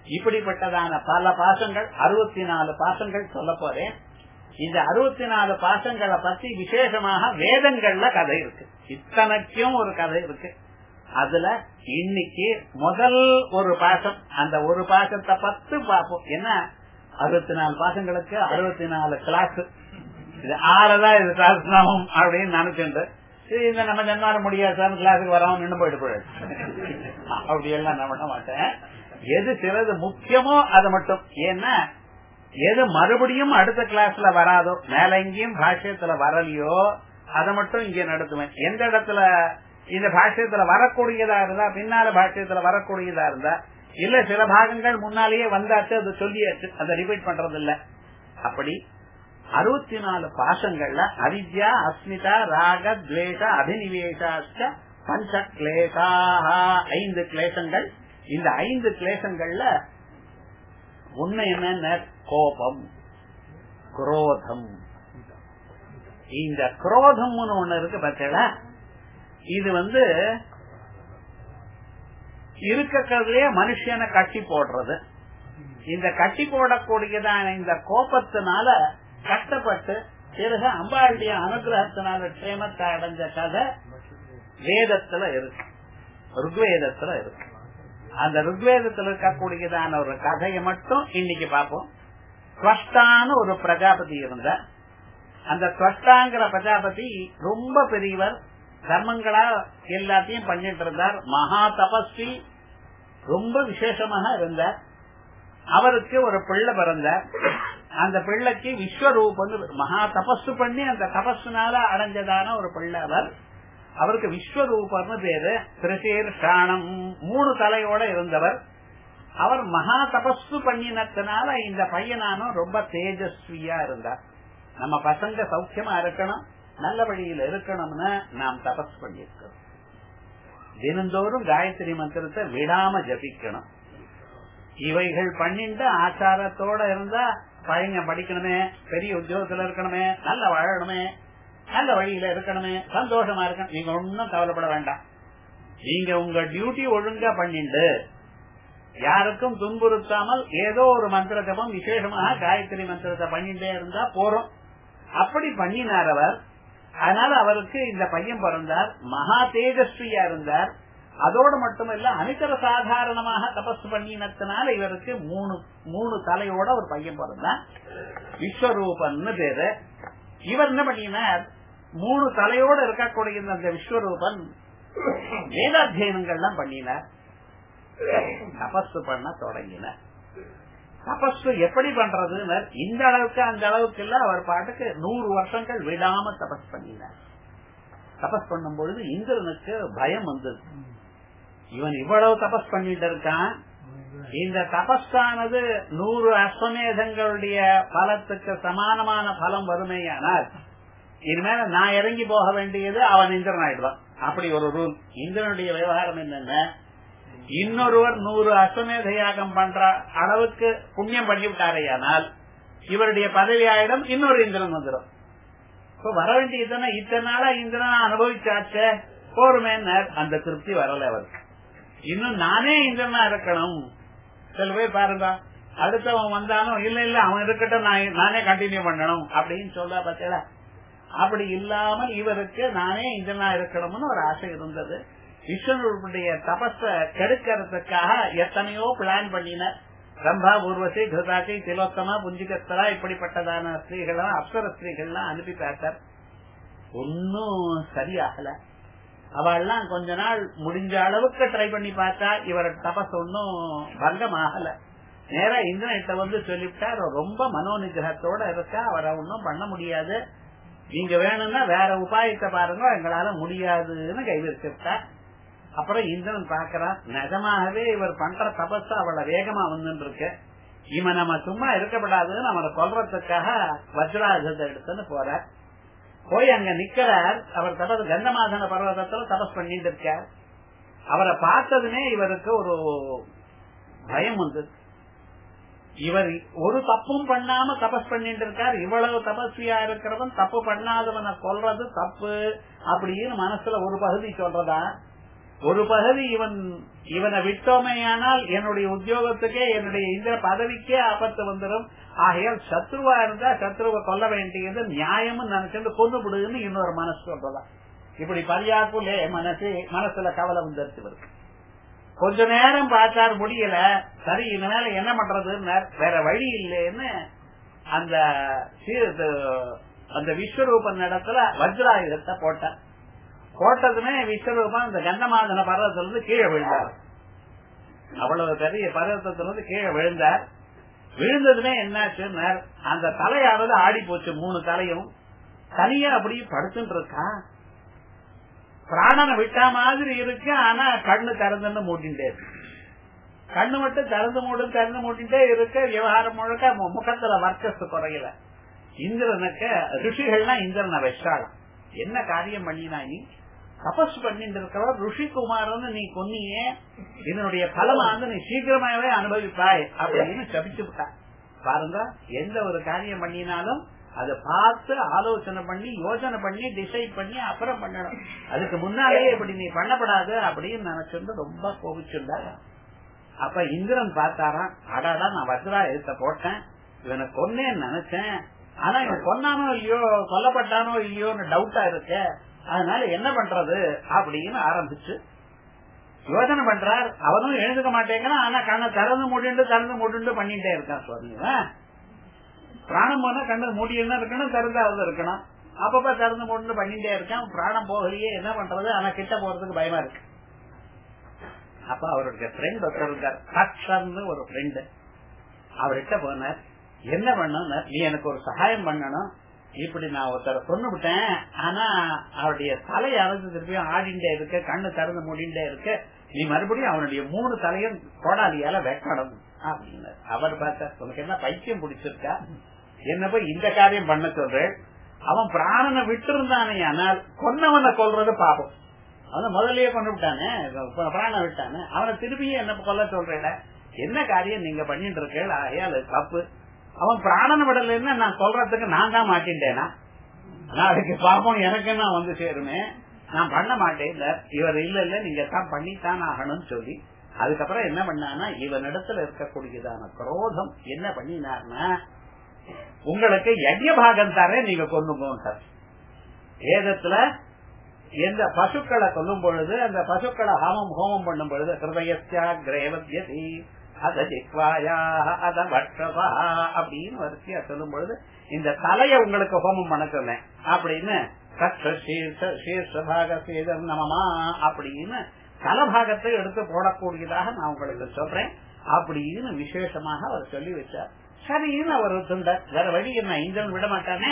இப்படிப்பட்டதான பல பாசங்கள் அறுபத்தி நாலு பாசங்கள் சொல்ல போறேன் இந்த அறுபத்தி நாலு பாசங்களை பத்தி விசேஷமாக வேதங்கள்ல கதை இருக்கு இத்தனைக்கும் ஒரு கதை இருக்கு அதுல இன்னைக்கு முதல் ஒரு பாசம் அந்த ஒரு பாசத்தை பத்து பார்ப்போம் என்ன அறுபத்தி நாலு பாசங்களுக்கு அறுபத்தி நாலு கிளாஸ் இது ஆறதான் இது கிளாஸ் நாமம் அப்படின்னு நினைச்சுட்டு இது இந்த நம்ம ஜன்மார முடியாது சார் கிளாஸுக்கு வராம நின்று போயிட்டு போயிடு அப்படி எல்லாம் நான் பண்ண மாட்டேன் எது சிலது முக்கியமோ அது மட்டும் ஏன்னா எது மறுபடியும் அடுத்த கிளாஸ்ல வராதோ மேல எங்கேயும் பாஷ்யத்துல வரலையோ அதை மட்டும் இங்க நடத்துவேன் எந்த இடத்துல இந்த பாஷ்யத்துல வரக்கூடியதா இருந்தா பின்னால பாஷ்யத்துல வரக்கூடியதா இருந்தா இல்ல சில பாகங்கள் முன்னாலேயே வந்தாச்சு அது சொல்லியாச்சு அதை ரிப்பீட் பண்றது இல்ல அப்படி அறுபத்தி நாலு பாசங்கள்ல அவித்யா அஸ்மிதா ராக துவேஷ அபினிவேஷாச்ச பஞ்ச கிளேசா ஐந்து கிளேசங்கள் இந்த ஐந்து கிளேசங்கள்ல உண்மை என்ன கோபம் குரோதம் இந்த குரோதம்னு ஒண்ணு இருக்கு பார்த்தீங்களா இது வந்து இருக்கிறதுலயே மனுஷனை கட்டி போடுறது இந்த கட்டி போடக்கூடியதான இந்த கோபத்தினால கஷ்டப்பட்டு பிறகு அம்பாளுடைய அனுகிரகத்தினால க்ஷேமத்தை அடைஞ்ச கதை வேதத்துல இருக்கு ருக்வேதத்துல இருக்கு அந்த ருக்வேதத்துல இருக்கக்கூடியதான ஒரு கதையை மட்டும் இன்னைக்கு பார்ப்போம் ஸ்வஷ்டான்னு ஒரு பிரஜாபதி இருந்த அந்த ஸ்வஷ்டாங்கிற பிரஜாபதி ரொம்ப பெரியவர் தர்மங்களா எல்லாத்தையும் பண்ணிட்டு இருந்தார் மகா தபஸ்வி ரொம்ப விசேஷமாக இருந்தார் அவருக்கு ஒரு பிள்ளை பிறந்தார் அந்த பிள்ளைக்கு விஸ்வரூபம் மகா தபஸ் பண்ணி அந்த தபஸ்னால அடைஞ்சதான ஒரு பிள்ளை அவர் அவருக்கு விஸ்வரூபர்னு பேரு திருசேர் ஷாணம் மூணு தலையோட இருந்தவர் அவர் மகா தபஸ்து பண்ணினத்தினால இந்த பையனானும் ரொம்ப தேஜஸ்வியா இருந்தார் நம்ம பசங்க சௌக்கியமா இருக்கணும் நல்ல வழியில இருக்கணும்னு நாம் தபஸ் பண்ணியிருக்கிறோம் தினந்தோறும் காயத்ரி மந்திரத்தை விடாம ஜபிக்கணும் இவைகள் பண்ணிட்டு ஆச்சாரத்தோட இருந்தா பையங்க படிக்கணுமே பெரிய உத்தியோகத்துல இருக்கணுமே நல்ல வாழணுமே நல்ல வழியில இருக்கணுமே சந்தோஷமா இருக்கணும் நீங்க ஒன்னும் கவலைப்பட வேண்டாம் நீங்க உங்க டியூட்டி ஒழுங்கா பண்ணிட்டு யாருக்கும் துன்புறுத்தாமல் ஏதோ ஒரு மந்திர ஜபம் விசேஷமாக காயத்ரி மந்திரத்தை பண்ணிட்டே இருந்தா போறோம் அப்படி பண்ணினார் அவர் அதனால அவருக்கு இந்த பையன் பிறந்தார் மகா தேஜஸ்வியா இருந்தார் அதோடு மட்டுமல்ல அனிதர சாதாரணமாக தபஸ் பண்ணினத்தினால இவருக்கு மூணு மூணு தலையோட ஒரு பையன் பிறந்தார் விஸ்வரூபன் பேரு இவர் என்ன பண்ணினார் மூணு தலையோட இருக்கக்கூடிய அந்த விஸ்வரூபன் வேதாத்தியனங்கள்லாம் பண்ணினார் தபஸ் பண்ண தொடங்கினார் தபஸ் எப்படி பண்றதுன்னு இந்த அளவுக்கு அந்த அளவுக்கு இல்ல அவர் பாட்டுக்கு நூறு வருஷங்கள் விடாம தபஸ் பண்ணினார் தபஸ் பண்ணும் பொழுது இந்திரனுக்கு பயம் வந்தது இவன் இவ்வளவு தபஸ் பண்ணிட்டு இருக்கான் இந்த தபஸானது நூறு அஸ்வமேதங்களுடைய பலத்துக்கு சமானமான பலம் வறுமையானால் இனிமேல நான் இறங்கி போக வேண்டியது அவன் இந்திரன் ஆயிடுவான் அப்படி ஒரு ரூல் இந்திரனுடைய விவகாரம் என்னன்னா இன்னொருவர் நூறு அஸ்வமேத யாகம் பண்ற அளவுக்கு புண்ணியம் பண்ணிவிட்டாரையானால் இவருடைய பதவி ஆயிடம் இன்னொரு இந்திரன் வந்துடும் இப்ப வர வேண்டியதுன்னா இத்தனை நாளா இந்திரன் அனுபவிச்சாச்ச போருமேனர் அந்த திருப்தி வரல அவருக்கு இன்னும் நானே இந்திரனா இருக்கணும் சில பேர் பாருங்க அடுத்தவன் வந்தாலும் இல்ல இல்ல அவன் இருக்கட்டும் நான் நானே கண்டினியூ பண்ணணும் அப்படின்னு சொல்ல பார்த்தல அப்படி இல்லாமல் இவருக்கு நானே இந்திரனா இருக்கணும்னு ஒரு ஆசை இருந்தது விஷ்ணுடைய தபஸ கெடுக்கிறதுக்காக எத்தனையோ பிளான் பண்ணின ரம்பா ஊர்வசி கிருதாக்கை திலோத்தமா புஞ்சிகஸ்தரா இப்படிப்பட்டதான ஸ்திரீகள்லாம் அப்சர ஸ்திரீகள்லாம் அனுப்பி பார்த்தார் ஒன்னும் சரியாகல அவள்லாம் கொஞ்ச நாள் முடிஞ்ச அளவுக்கு ட்ரை பண்ணி பார்த்தா இவர் தபஸ் ஒன்னும் பங்கம் ஆகல நேரா இந்திரன்கிட்ட வந்து சொல்லிவிட்டார் ரொம்ப மனோநிகிரகத்தோட இருக்கா அவரை ஒன்னும் பண்ண முடியாது நீங்க வேணும்னா வேற உபாயத்தை பாருங்க எங்களால முடியாதுன்னு கைவிரிச்சுட்டா அப்புறம் இந்திரன் பாக்குறான் நிஜமாகவே இவர் பண்ற தபஸ் அவளை வேகமா வந்துட்டு இருக்கு இவன் நம்ம சும்மா இருக்கப்படாதுன்னு அவனை கொல்றதுக்காக வஜ்ராயுதத்தை எடுத்துன்னு போறார் போய் அங்க நிக்கிறார் அவர் தபஸ் கந்தமாதன பர்வதத்துல தபஸ் பண்ணிட்டு இருக்கார் அவரை பார்த்ததுமே இவருக்கு ஒரு பயம் வந்தது இவர் ஒரு தப்பும் பண்ணாம தபஸ் பண்ணிட்டு இருக்கார் இவ்வளவு தபஸ்வியா இருக்கிறவன் தப்பு பண்ணாதவனை கொல்றது தப்பு அப்படின்னு மனசுல ஒரு பகுதி சொல்றதா ஒரு பகுதி இவன் இவனை விட்டோமையானால் என்னுடைய உத்தியோகத்துக்கே என்னுடைய இந்த பதவிக்கே ஆபத்து வந்துடும் ஆகையால் சத்ருவா இருந்தா சத்ருவை கொல்ல வேண்டியது நியாயம்னு நினைச்சுட்டு கொண்டு விடுன்னு இன்னொரு மனசு சொல்றதான் இப்படி பரியாக்குள்ளே மனசு மனசுல கவலை வந்துருச்சு இவருக்கு கொஞ்ச நேரம் பார்த்தார் முடியல சரி இனிமேல என்ன பண்றதுன்னு வேற வழி இல்லைன்னு அந்த அந்த விஸ்வரூபன் இடத்துல வஜ்ராயுதத்தை போட்டார் போட்டதுமே விஸ்வரூபம் அந்த கண்டமாதன பர்வத்துல இருந்து கீழே விழுந்தார் அவ்வளவு பெரிய பர்வத்தத்துல இருந்து கீழே விழுந்தார் விழுந்ததுமே என்னாச்சுன்னு அந்த தலையாவது ஆடி போச்சு மூணு தலையும் தனியா அப்படியே படுத்துட்டு இருக்கா பிராணனை விட்டா மாதிரி இருக்கு ஆனா கண்ணு திறந்துன்னு மூட்டின்டே இருக்கு கண்ணு மட்டும் திறந்து மூடும் திறந்து மூட்டின்டே இருக்கு விவகாரம் முழுக்க முகத்துல வர்க்கஸ் குறையல இந்திரனுக்கு ரிஷிகள்லாம் இந்திரனை வச்சாலாம் என்ன காரியம் பண்ணினா நீ தபஸ் பண்ணிட்டு இருக்கிறவர் ருஷிகுமாரன்னு நீ கொன்னியே இதனுடைய பலமாந்து நீ சீக்கிரமாவே அனுபவிப்பாய் அப்படின்னு சபிச்சு விட்டா பாருங்க எந்த ஒரு காரியம் பண்ணினாலும் அதை பார்த்து ஆலோசனை பண்ணி யோசனை பண்ணி டிசைட் பண்ணி அப்புறம் பண்ணணும் அதுக்கு முன்னாலேயே இப்படி நீ பண்ணப்படாது அப்படின்னு நினைச்சிருந்து ரொம்ப கோபிச்சுள்ள அப்ப இந்திரன் பார்த்தாராம் அடாடா நான் வஜ்ரா எழுத்த போட்டேன் இவனை கொன்னேன்னு நினைச்சேன் ஆனா இவன் கொன்னானோ இல்லையோ கொல்லப்பட்டானோ இல்லையோன்னு டவுட்டா இருக்கு அதனால என்ன பண்றது அப்படின்னு ஆரம்பிச்சு யோசனை பண்றார் அவனும் எழுந்துக்க மாட்டேங்கிறான் ஆனா கண்ணை திறந்து மூடிண்டு திறந்து மூடிண்டு பண்ணிட்டே இருக்கான் சுவாமிங்க பிராணம் போனா கண்ணு மூடியும் இருக்கணும் திறந்தாவது இருக்கணும் அப்பப்ப திறந்து மூடிண்டு பண்ணிட்டே இருக்கான் பிராணம் போகலையே என்ன பண்றது ஆனா கிட்ட போறதுக்கு பயமா இருக்கு அப்ப அவருடைய ஃப்ரெண்ட் ஒருத்தர் இருக்கார் கட்சர்னு ஒரு ஃப்ரெண்டு அவர்கிட்ட போனார் என்ன பண்ணணும் நீ எனக்கு ஒரு சகாயம் பண்ணணும் இப்படி நான் ஒருத்தர சொன்னு விட்டேன் ஆனா அவருடைய தலை அரைஞ்சு திருப்பியும் ஆடிண்டே இருக்கு கண்ணு திறந்து மூடிண்டே இருக்கு நீ மறுபடியும் அவனுடைய மூணு தலையும் கோடாலியால வெட்டணும் அப்படின்னு அவர் பார்த்த உனக்கு என்ன பைத்தியம் பிடிச்சிருக்கா என்ன போய் இந்த காரியம் பண்ண சொல்றேன் அவன் பிராணனை விட்டு இருந்தானே ஆனால் கொன்னவனை கொல்றது பாப்போம் அவனை முதல்லயே கொண்டு விட்டானே பிராண விட்டானே அவனை திருப்பியும் என்ன கொல்ல சொல்றேன் என்ன காரியம் நீங்க பண்ணிட்டு இருக்கேன் ஆகையால் தப்பு அவன் பிராணன விடலன்னு நான் சொல்றதுக்கு நான் தான் மாட்டின்டேனா நாளைக்கு பாப்போம் எனக்கு என்ன வந்து சேருமே நான் பண்ண மாட்டேன் இல்ல இவர் இல்ல இல்ல நீங்க தான் பண்ணித்தான் ஆகணும்னு சொல்லி அதுக்கப்புறம் என்ன பண்ணானா இவனிடத்துல இருக்கக்கூடியதான குரோதம் என்ன பண்ணினார்னா உங்களுக்கு யஜ்ய பாகம் தர நீங்க கொண்டு போட்டார் வேதத்துல எந்த பசுக்களை கொல்லும் பொழுது அந்த பசுக்களை ஹோமம் ஹோமம் பண்ணும் பொழுது ஹிருதயஸ்யா கிரேவத்யதி அத ஜிக்வாயா அத வட்டபா அப்படின்னு வரிசையா சொல்லும் பொழுது இந்த தலைய உங்களுக்கு ஹோமம் பண்ண சொன்னேன் அப்படின்னு கற்ற சீர்ஷ சீர்ஷபாக சேதம் நமமா அப்படின்னு தலபாகத்தை எடுத்து போடக்கூடியதாக நான் உங்களுக்கு சொல்றேன் அப்படின்னு விசேஷமாக அவர் சொல்லி வச்சார் சரின்னு அவர் சொன்னார் வேற வழி என்ன இந்திரன் விட மாட்டானே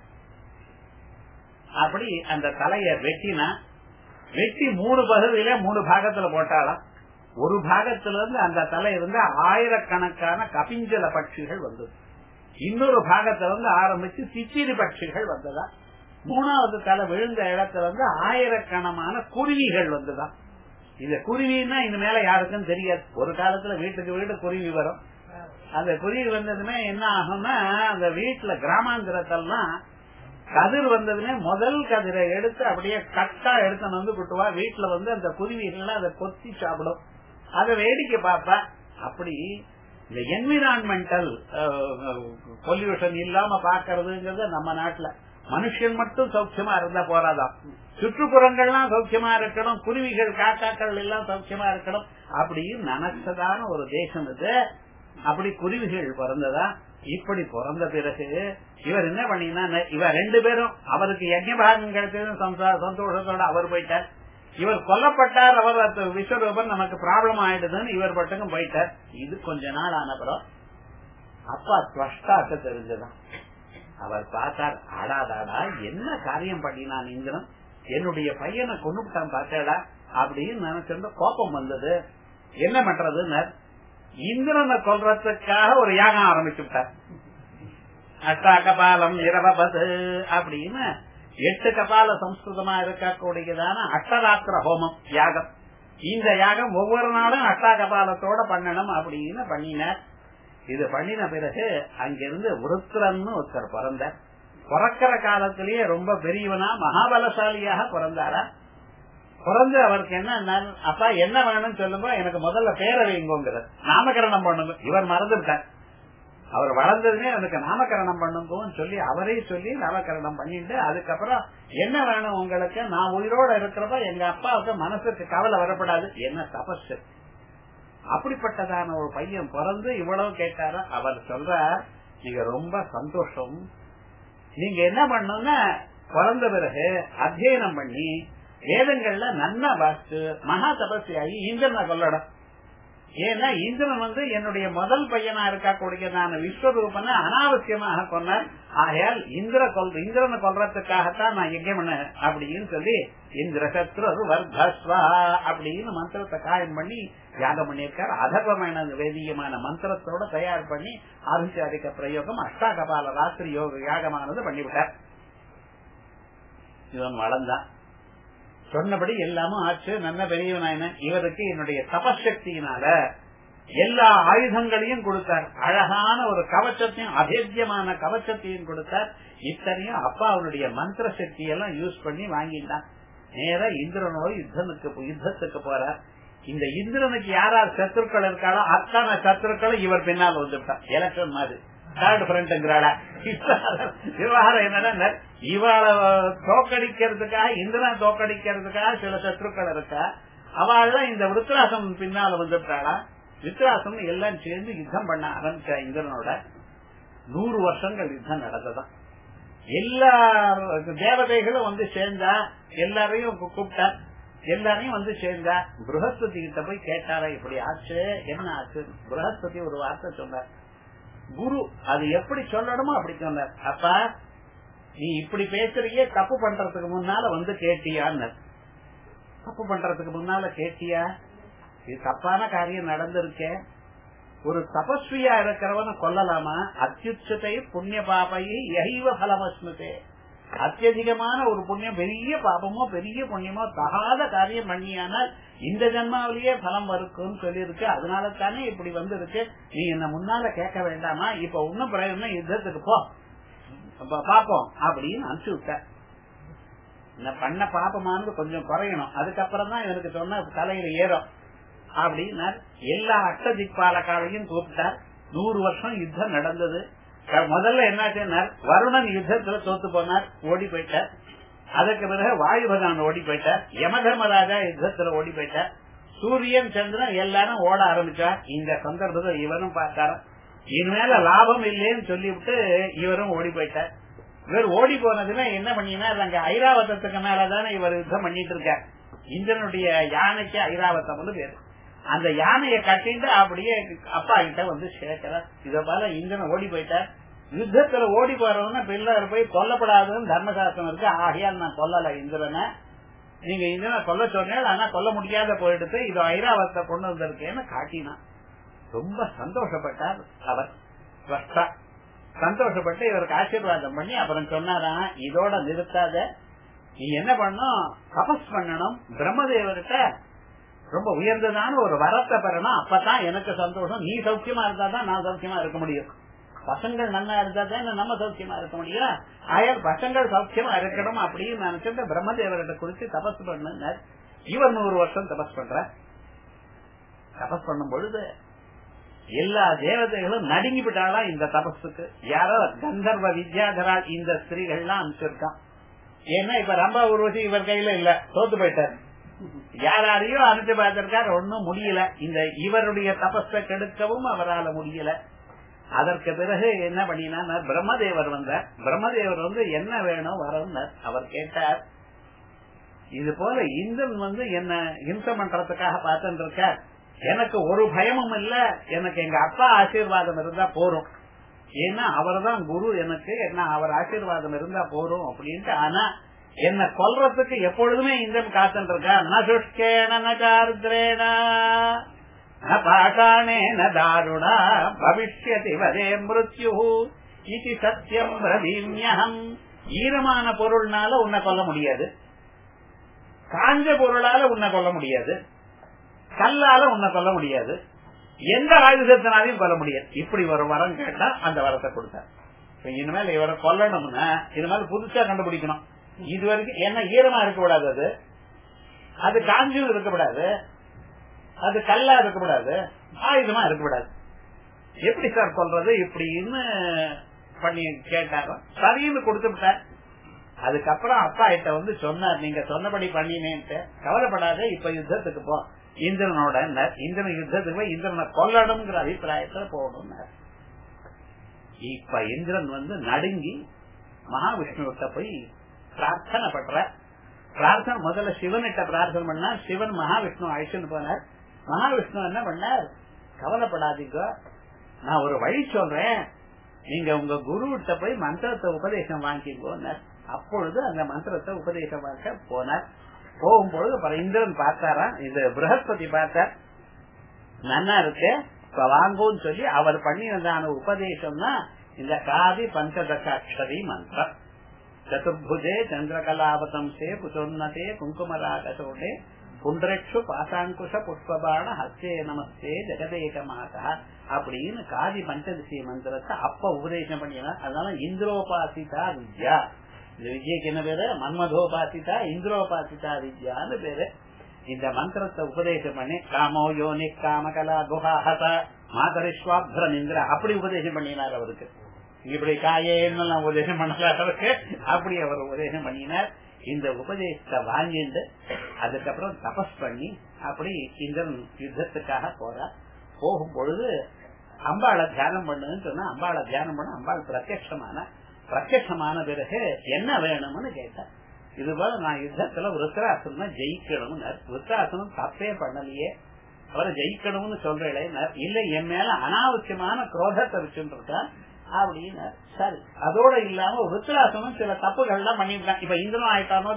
அப்படி அந்த தலைய வெட்டினா வெட்டி மூணு பகுதியில மூணு பாகத்துல போட்டாலாம் ஒரு பாகத்துல இருந்து அந்த தலை இருந்து ஆயிரக்கணக்கான கபிஞ்சல பட்சிகள் வந்தது இன்னொரு பாகத்துல இருந்து ஆரம்பிச்சு சிச்சிரி பட்சிகள் வந்ததா மூணாவது தலை விழுந்த இடத்துல இருந்து ஆயிரக்கணமான குருவிகள் வந்துதான் இந்த குருவின்னா இந்த மேல யாருக்கும் தெரியாது ஒரு காலத்துல வீட்டுக்கு வீடு குருவி வரும் அந்த குருவி வந்ததுமே என்ன ஆகும்னா அந்த வீட்டுல கிராமாந்திரத்தெல்லாம் கதிர் வந்ததுமே முதல் கதிரை எடுத்து அப்படியே கட்டா எடுத்து வந்து குட்டுவா வீட்டுல வந்து அந்த குருவிகள் அதை கொத்தி சாப்பிடும் அதை வேடிக்கை பார்ப்பா அப்படி இந்த என்விரான்மெண்டல் பொல்யூஷன் இல்லாம பாக்குறதுங்கிறது நம்ம நாட்டுல மனுஷன் மட்டும் சௌக்கியமா இருந்தா போறாதான் சுற்றுப்புறங்கள்லாம் சௌக்கியமா இருக்கணும் குருவிகள் காக்காக்கள் எல்லாம் சௌக்கியமா இருக்கணும் அப்படின்னு நினைச்சதான ஒரு தேசம் இது அப்படி குருவிகள் பிறந்ததா இப்படி பிறந்த பிறகு இவர் என்ன பண்ணினா இவர் ரெண்டு பேரும் அவருக்கு யஜ்யபாகம் கிடைச்சது சந்தோஷத்தோட அவர் போயிட்டார் இவர் கொல்லப்பட்டார் அவர் விஸ்வரூபன் நமக்கு ப்ராப்ளம் ஆயிடுதுன்னு இவர் பட்டுக்கும் போயிட்டார் இது கொஞ்ச நாள் ஆனப்புறம் அப்பா ஸ்பஷ்டாக்க தெரிஞ்சதான் அவர் பார்த்தார் ஆடாதாடா என்ன காரியம் பண்ணினான் இந்திரன் என்னுடைய பையனை கொண்டுட்டான் பார்த்தாடா அப்படின்னு நினைச்சிருந்த கோபம் வந்தது என்ன பண்றதுன்னு இந்திரனை கொல்றதுக்காக ஒரு யாகம் ஆரம்பிச்சு விட்டார் அஷ்டா கபாலம் இரவபது அப்படின்னு எட்டு கபால சம்ஸ்கிருதமா இருக்கக்கூடியதான அஷ்டராத்திர ஹோமம் யாகம் இந்த யாகம் ஒவ்வொரு நாளும் அஷ்டா கபாலத்தோட பண்ணணும் அப்படின்னு பண்ணினார் இது பண்ணின பிறகு அங்கிருந்து உருத்திரன்னு ஒருத்தர் பிறந்தார் பிறக்கிற காலத்திலேயே ரொம்ப பெரியவனா மகாபலசாலியாக பிறந்தாரா பிறந்து அவருக்கு என்ன அப்பா என்ன வேணும்னு சொல்லுங்க எனக்கு முதல்ல பேரை வைங்கோங்கிற நாமகரணம் பண்ணுங்க இவர் மறந்துவிட்டார் அவர் வளர்ந்ததுமே எனக்கு நாமகரணம் பண்ணுங்கன்னு சொல்லி அவரே சொல்லி நாமகரணம் பண்ணிட்டு அதுக்கப்புறம் என்ன வேணும் உங்களுக்கு நான் உயிரோட இருக்கிறப்ப எங்க அப்பாவுக்கு மனசுக்கு கவலை வரப்படாது என்ன தபஸ் அப்படிப்பட்டதான ஒரு பையன் பிறந்து இவ்வளவு கேட்டார அவர் சொல்ற நீங்க ரொம்ப சந்தோஷம் நீங்க என்ன பண்ணணும்னா பிறந்த பிறகு அத்தியனம் பண்ணி வேதங்கள்ல நன்னா வாசித்து மகா தபஸ்யாகி இந்திரனை கொல்லடம் ஏன்னா இந்திரன் வந்து என்னுடைய முதல் பையனா இருக்கக்கூடிய நான் விஸ்வரூபனை அனாவசியமாக கொன்னார் ஆகையால் இந்திர கொல் இந்திரனை கொல்றதுக்காகத்தான் நான் யஜ்யம் பண்ண அப்படின்னு சொல்லி இந்திர சத்ரு வர்தஸ்வா அப்படின்னு மந்திரத்தை காயம் பண்ணி யாகம் பண்ணியிருக்கார் அதர்வமான வேதியமான மந்திரத்தோட தயார் பண்ணி அபிஷேக பிரயோகம் அஷ்டாகபால ராத்திரி யோக யாகமானது பண்ணிவிட்டார் இவன் வளர்ந்தான் சொன்னபடி எல்லாமும் ஆச்சு நல்ல பெரியவனாயின இவருக்கு என்னுடைய தபசக்தியினால எல்லா ஆயுதங்களையும் கொடுத்தார் அழகான ஒரு கவச்சத்தையும் அபேத்தியமான கவச்சத்தையும் கொடுத்தார் இத்தனையும் அப்பா அவனுடைய மந்திர சக்தி எல்லாம் யூஸ் பண்ணி வாங்கிட்டான் நேர இந்திரனோட யுத்தத்துக்கு யுத்தத்துக்கு போறார் இந்த இந்திரனுக்கு யார் யார் சத்துருக்கள் இருக்காளோ அத்தனை சத்துருக்களும் இவர் பின்னால் வந்துட்டான் எலக்ஷன் மாதிரி தேர்ட் ஃப்ரண்ட்ங்கிறாள விவகாரம் என்னன்னா இவளை தோக்கடிக்கிறதுக்காக இந்திரன் தோக்கடிக்கிறதுக்காக சில சத்ருக்கள் இருக்கா அவள்லாம் இந்த விருத்ராசம் பின்னால வந்துட்டாளா விருத்ராசம் எல்லாம் சேர்ந்து யுத்தம் பண்ண ஆரம்பிச்சா இந்திரனோட நூறு வருஷங்கள் யுத்தம் நடந்ததான் எல்லா தேவதைகளும் வந்து சேர்ந்தா எல்லாரையும் கூப்பிட்டா எல்லாரையும் வந்து சேர்ந்தா புரஹஸ்பதி கிட்ட போய் கேட்டாரா இப்படி ஆச்சு என்ன ஆச்சு புரஹஸ்பதி ஒரு வார்த்தை சொன்னார் குரு அது எப்படி சொல்லணுமோ அப்படி சொன்னார் அப்பா நீ இப்படி பேசுறியே தப்பு பண்றதுக்கு முன்னால வந்து கேட்டியான்னு தப்பு பண்றதுக்கு முன்னால கேட்டியா இது தப்பான காரியம் நடந்திருக்க ஒரு தபஸ்வியா இருக்கிறவன கொல்லலாமா அத்தியுச்சத்தை புண்ணிய பாப்பையை எகைவ பலமஸ்மதே அத்தியதிகமான ஒரு புண்ணியம் பெரிய பாபமோ பெரிய புண்ணியமோ தகாத காரியம் பண்ணியானால் இந்த ஜென்மாவிலேயே பலம் வருக்குன்னு சொல்லியிருக்கு அதனால தானே இப்படி வந்து இருக்கு நீ என்ன முன்னால கேட்க வேண்டாமா இப்ப இன்னும் பிரயோஜனம் யுத்தத்துக்கு போ பாப்போம் அப்படின்னு அனுப்பிச்சு விட்ட பண்ண பாப்பமானது கொஞ்சம் குறையணும் அதுக்கப்புறம் தான் எனக்கு சொன்ன தலையில ஏறும் அப்படின்னா எல்லா அஷ்ட திக்பாலக்காரையும் கூப்பிட்டார் நூறு வருஷம் யுத்தம் நடந்தது முதல்ல என்னாச்சுன்னா வருணன் யுத்தத்துல தோத்து போனார் ஓடி போயிட்டார் அதுக்கு பிறகு வாயு பகவான் ஓடி போயிட்டார் யமதர்மராஜா யுத்தத்துல ஓடி போயிட்டார் சூரியன் சந்திரன் எல்லாரும் ஓட ஆரம்பிச்சா இந்த சந்தர்ப்பத்தை இவரும் பார்த்தாரு இனிமேல லாபம் இல்லைன்னு சொல்லிவிட்டு இவரும் ஓடி போயிட்டார் இவர் ஓடி போனதுல என்ன பண்ணினா அங்க ஐராவதத்துக்கு மேலதானே இவர் யுத்தம் பண்ணிட்டு இருக்கார் இந்திரனுடைய யானைக்கு ஐராவத்தம் பேரு அந்த யானையை கட்டிட்டு அப்படியே அப்பா கிட்ட வந்து சேர்க்கிறார் இத போல இந்திரன் ஓடி போயிட்டார் யுத்தத்துல ஓடி போறவன பிள்ளை போய் கொல்லப்படாதுன்னு தர்மசாஸ்திரம் இருக்கு ஆகையால் நான் கொல்லல இந்திரனை நீங்க இந்திரனை கொல்ல சொன்னேன் ஆனா கொல்ல முடியாத போயிடுத்து இது ஐராவத்தை கொண்டு வந்திருக்கேன்னு காட்டினான் ரொம்ப சந்தோஷப்பட்டார் அவர் ஸ்வஸ்தா சந்தோஷப்பட்டு இவருக்கு ஆசீர்வாதம் பண்ணி அப்புறம் சொன்னாரா இதோட நிறுத்தாத நீ என்ன பண்ணும் தபஸ் பண்ணணும் பிரம்மதேவர்கிட்ட ரொம்ப உயர்ந்ததான ஒரு வரத்தை பெறணும் அப்பதான் எனக்கு சந்தோஷம் நீ சௌக்கியமா இருந்தா தான் நான் சௌக்கியமா இருக்க முடியும் பசங்கள் நல்லா இருந்தா தான் நம்ம சௌக்கியமா இருக்க முடியும் ஆயால் பசங்கள் சௌக்கியமா இருக்கணும் அப்படின்னு நினைச்சிட்டு பிரம்மதேவர்கிட்ட குறிச்சு தபஸ் பண்ண இவர் நூறு வருஷம் தபஸ் பண்ற தபஸ் பண்ணும் பொழுது எல்லா தேவதைகளும் நடுங்கி விட்டாலாம் இந்த தபஸுக்கு யாரோ கந்தர்வ வித்யாதரா இந்த ஸ்திரீகள்லாம் அனுப்பிச்சிருக்கான் ஏன்னா இப்ப ரம்பா உருவசி இவர் கையில இல்ல தோத்து போயிட்டார் யாரையோ அனுப்பி பார்த்திருக்காரு ஒன்னும் முடியல இந்த இவருடைய தபஸை கெடுக்கவும் அவரால் முடியல அதற்கு பிறகு என்ன பண்ணினா பிரம்மதேவர் வந்தார் பிரம்மதேவர் வந்து என்ன வேணும் வரும் அவர் கேட்டார் இது போல இந்திரன் வந்து என்ன ஹிம்சம் பண்றதுக்காக பார்த்துட்டு இருக்கார் எனக்கு ஒரு பயமும் இல்ல எனக்கு எங்க அப்பா ஆசீர்வாதம் இருந்தா போறோம் ஏன்னா அவர் தான் குரு எனக்கு என்ன அவர் ஆசீர்வாதம் இருந்தா போறோம் அப்படின்ட்டு ஆனா என்ன கொல்றதுக்கு எப்பொழுதுமே இந்திரன் காத்துட்டு இருக்கா நசுஷ்கேன நகார்திரேனா பாஷாணேன தாருணா பவிஷ்யதி வதே மிருத்யு இது சத்தியம் பிரதீமியம் ஈரமான பொருள்னால உன்னை கொல்ல முடியாது காஞ்ச பொருளால உன்னை கொல்ல முடியாது கல்லால உன்னை கொல்ல முடியாது எந்த ஆயுதத்தினாலையும் கொல்ல முடியாது இப்படி ஒரு வரம் கேட்டா அந்த வரத்தை கொடுத்தார் இனிமேல் இவரை கொல்லணும்னா இனிமேல் புதுசா கண்டுபிடிக்கணும் இது வரைக்கும் என்ன ஈரமா இருக்க கூடாது அது அது காஞ்சும் இருக்கக்கூடாது அது கல்லா இருக்கக்கூடாது ஆயுதமா இருக்கக்கூடாது எப்படி சார் சொல்றது இப்படின்னு பண்ணி கேட்டாரோ சரின்னு கொடுத்து விட்டார் அதுக்கப்புறம் அப்பா கிட்ட வந்து சொன்னார் நீங்க சொன்னபடி பண்ணினேன்ட்டு கவலைப்படாத இப்ப யுத்தத்துக்கு போ இந்திரனோட இந்திரன் யுத்தத்துக்கு போய் இந்திரனை கொல்லணுங்கிற அபிப்பிராயத்துல போகணும் இப்ப இந்திரன் வந்து நடுங்கி மகாவிஷ்ணுவிட்ட போய் பிரார்த்தனை பண்ற பிரார்த்தனை முதல்ல சிவனிட்ட பிரார்த்தனை பண்ணா சிவன் மகாவிஷ்ணு அழிச்சுன்னு போனார் மகாவிஷ்ணு என்ன பண்ணார் கவலைப்படாதீங்க நான் ஒரு வழி சொல்றேன் நீங்க உங்க குருவிட்ட போய் மந்திரத்தை உபதேசம் வாங்கிக்கோன்னார் அப்பொழுது அந்த மந்திரத்தை உபதேசம் வாங்க போனார் போகும்பொழுது அப்புறம் இந்திரன் பார்த்தாரா இந்த பிரகஸ்பதி பார்த்தார் நன்னா இருக்கு இப்ப வாங்கும்னு சொல்லி அவர் பண்ணினதான உபதேசம்னா இந்த காதி பஞ்சதசாட்சரி மந்திரம் சதுர்புஜே சந்திரகலாவதம்சே புச்சோன்னதே குங்குமராகசோடே புண்டரட்சு பாசாங்குஷ புஷ்பபாண ஹஸ்தே நமஸ்தே ஜெகதேக மாதா அப்படின்னு காதி பஞ்சதசி மந்திரத்தை அப்ப உபதேசம் பண்ணினா அதனால இந்திரோபாசிதா வித்யா இந்த வித்யக்கு என்ன பேரு மன்மதோபாசிதா இந்திரோபாசிதா வித்யான்னு பேரு இந்த மந்திரத்தை உபதேசம் பண்ணி காமோ யோனி காமகலா குஹாஹத மாதரிஸ்வாப்ரம் இந்திர அப்படி உபதேசம் பண்ணினார் அவருக்கு இப்படி காயேன்னு உபதேசம் பண்ணார் அவருக்கு அப்படி அவர் உபதேசம் பண்ணினார் இந்த உபதேசத்தை வாங்கிட்டு அதுக்கப்புறம் தபஸ் பண்ணி அப்படி இந்திரன் யுத்தத்துக்காக போறார் போகும் பொழுது அம்பாளை தியானம் பண்ணுன்னு சொன்னா அம்பாளை தியானம் பண்ண அம்பாள் பிரத்யமான பிரத்யமான பிறகு என்ன வேணும்னு கேட்டார் இது போல நான் யுத்தத்துல விருத்தராசனம் ஜெயிக்கணும்னு விருத்தராசனம் தப்பே பண்ணலையே அவரை ஜெயிக்கணும்னு சொல்றேன் இல்ல என் மேல அனாவசியமான குரோதத்தை வச்சுருக்கா அப்படின்னு சரி அதோட இல்லாம விருத்தராசனம் சில தப்புகள் எல்லாம் பண்ணிருக்கான் இப்ப இந்திரன் ஆயிட்டானோ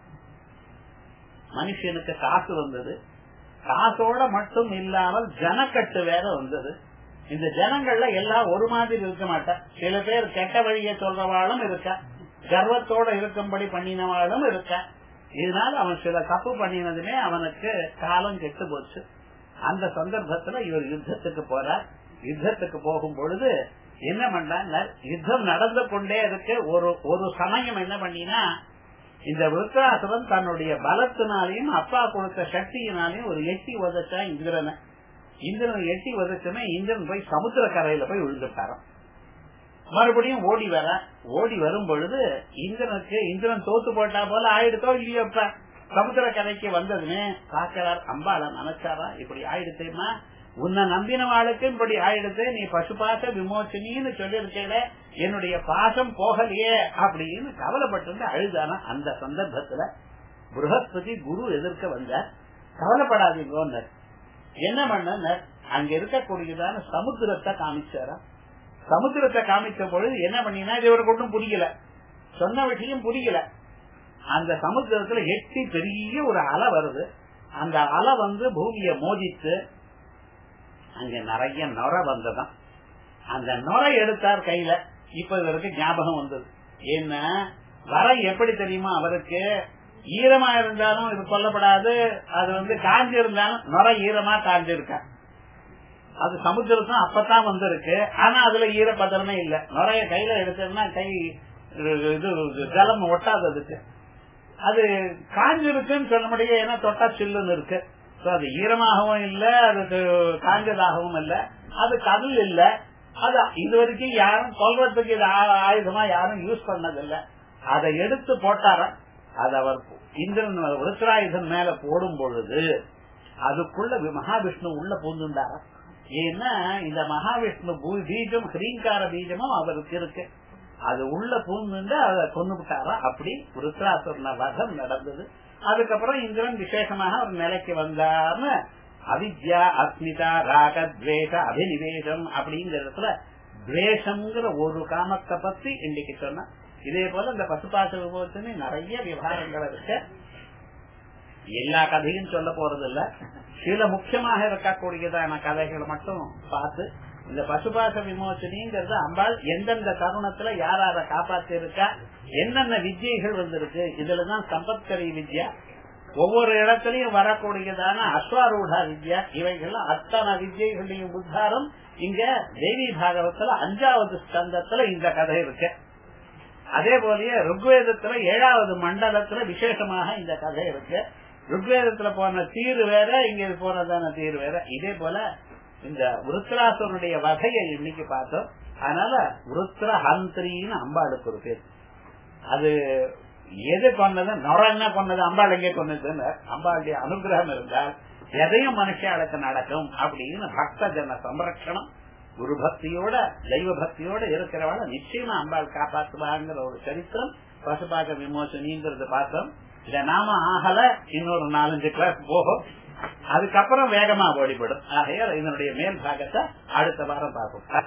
மனுஷனுக்கு காசு வந்தது காசோட மட்டும் இல்லாமல் ஜனக்கட்டு வேற வந்தது இந்த ஜனங்கள்ல எல்லாம் ஒரு மாதிரி இருக்க மாட்டா சில பேர் கெட்ட வழியை சொல்றவாளும் இருக்கா கர்வத்தோட இருக்கும்படி பண்ணினவாளும் இருக்கா இதனால அவன் சில தப்பு பண்ணினதுமே அவனுக்கு காலம் கெட்டு போச்சு அந்த சந்தர்ப்பத்துல இவர் யுத்தத்துக்கு போறார் யுத்தத்துக்கு போகும் பொழுது என்ன பண்ணாங்க யுத்தம் நடந்து கொண்டே இருக்கு ஒரு ஒரு சமயம் என்ன பண்ணினா இந்த விருத்தாசுரன் தன்னுடைய பலத்தினாலையும் அப்பா கொடுத்த சக்தியினாலையும் ஒரு எட்டி உதச்சா இந்திரனை இந்திரன் எட்டி உதச்சுமே இந்திரன் போய் சமுத்திர கரையில போய் விழுந்துட்டாராம் மறுபடியும் ஓடி வர ஓடி வரும் பொழுது இந்திரனுக்கு இந்திரன் தோத்து போட்டா போல ஆயிடுத்தோ இல்லையோப்ப சமுத்திர கரைக்கு வந்ததுமே பாக்கிறார் அம்பாள நினைச்சாரா இப்படி ஆயிடுத்தேமா உன்னை நம்பினவாளுக்கு இப்படி ஆயிடுத்து நீ பசுபாச விமோச்சனின்னு சொல்லிருக்கேல என்னுடைய பாசம் போகலையே அப்படின்னு கவலைப்பட்டு அழுதானா அந்த சந்தர்ப்பத்துல புரஹஸ்பதி குரு எதிர்க்க வந்தார் கவலைப்படாதீங்க என்ன பண்ண அங்க இருக்கக்கூடியதான சமுத்திரத்தை காமிச்சாரா சமுத்திரத்தை காமிச்ச பொழுது என்ன பண்ணினா இது இவருக்கு ஒன்றும் புரியல சொன்ன விஷயம் புரியல அந்த சமுத்திரத்துல எட்டி பெரிய ஒரு அலை வருது அந்த அலை வந்து பூமியை மோதித்து அங்க நிறைய நொர வந்ததான் அந்த நொரை எடுத்தார் கையில இப்ப இவருக்கு ஞாபகம் வந்தது என்ன வர எப்படி தெரியுமா அவருக்கு ஈரமா இருந்தாலும் இது கொல்லப்படாது அது வந்து காஞ்சி இருந்தாலும் நொர ஈரமா காஞ்சி இருக்கா அது சமுத்திரத்தும் அப்பதான் வந்திருக்கு ஆனா அதுல ஈரப்பதமே இல்ல நுறைய கையில எடுத்தோம்னா கை இது ஜலம் ஒட்டாததுக்கு அது காஞ்சிருக்குன்னு சொல்ல முடியும் ஏன்னா தொட்டா சில்லுன்னு இருக்கு அது ஈரமாகவும் இல்ல அது காஞ்சதாகவும் இல்ல அது கடல் இல்ல அது இது வரைக்கும் யாரும் கொல்றதுக்கு இது ஆயுதமா யாரும் யூஸ் பண்ணதில்ல அதை எடுத்து போட்டார அது அவர் இந்திரன் விருத்தராயுதன் மேல போடும் பொழுது அதுக்குள்ள மகாவிஷ்ணு உள்ள பூந்துண்டார ஏன்னா இந்த மகாவிஷ்ணு பீஜம் ஹ்ரீங்கார பீஜமும் அவருக்கு இருக்கு அது உள்ள பூந்து அதை கொண்டு விட்டாரா அப்படி ருத்ராசுரன வதம் நடந்தது அதுக்கப்புறம் இந்திரன் விசேஷமாக ஒரு நிலைக்கு வந்தார்னு அவித்யா அஸ்மிதா ராக துவேஷ அபினிவேசம் அப்படிங்கிற இடத்துல துவேஷம்ங்கிற ஒரு காமத்தை பத்தி இன்னைக்கு சொன்ன இதே போல இந்த பசுபாச விபோச்சனை நிறைய விவகாரங்கள் இருக்கு எல்லா கதையும் சொல்ல போறது இல்ல சில முக்கியமாக இருக்கக்கூடியதான கதைகளை மட்டும் பார்த்து இந்த பசுபாச விமோச்சனிங்கிறது அம்பாள் எந்தெந்த தருணத்துல யார் யார காப்பாத்தி இருக்கா என்னென்ன வித்யைகள் வந்திருக்கு இதுலதான் சம்பத்கரி வித்யா ஒவ்வொரு இடத்துலயும் வரக்கூடியதான அஸ்வாரூடா வித்யா இவைகள் அத்தனை வித்யைகளையும் உத்தாரம் இங்க தேவி பாகவத்துல அஞ்சாவது ஸ்கந்தத்துல இந்த கதை இருக்கு அதே போலயே ருக்வேதத்துல ஏழாவது மண்டலத்துல விசேஷமாக இந்த கதை இருக்கு ருக்வேதத்துல போன தீர் வேற இங்க போனதான தீர் வேற இதே போல இந்த விருத்ராசுரனுடைய வகையை இன்னைக்கு பார்த்தோம் அதனால விருத்ர ஹந்திரின்னு அம்பாளுக்கு ஒரு பேர் அது எது கொண்டது நொர என்ன கொண்டது அம்பாள் எங்கே கொண்டதுன்னு அம்பாளுடைய அனுகிரகம் இருந்தால் எதையும் மனுஷாளுக்கு நடக்கும் அப்படின்னு பக்த ஜன சம்ரட்சணம் குரு பக்தியோட தெய்வ பக்தியோட இருக்கிறவள நிச்சயமா அம்பாள் காப்பாற்றுவாங்கிற ஒரு சரித்திரம் பசுபாக விமோசனிங்கிறது பார்த்தோம் இத நாம ஆகல இன்னொரு நாலஞ்சு கிளாஸ் போகும் அதுக்கப்புறம் வேகமா ஓடிவிடும் ஆகையால் இதனுடைய மேல் பாகத்தை அடுத்த வாரம் பார்ப்போம்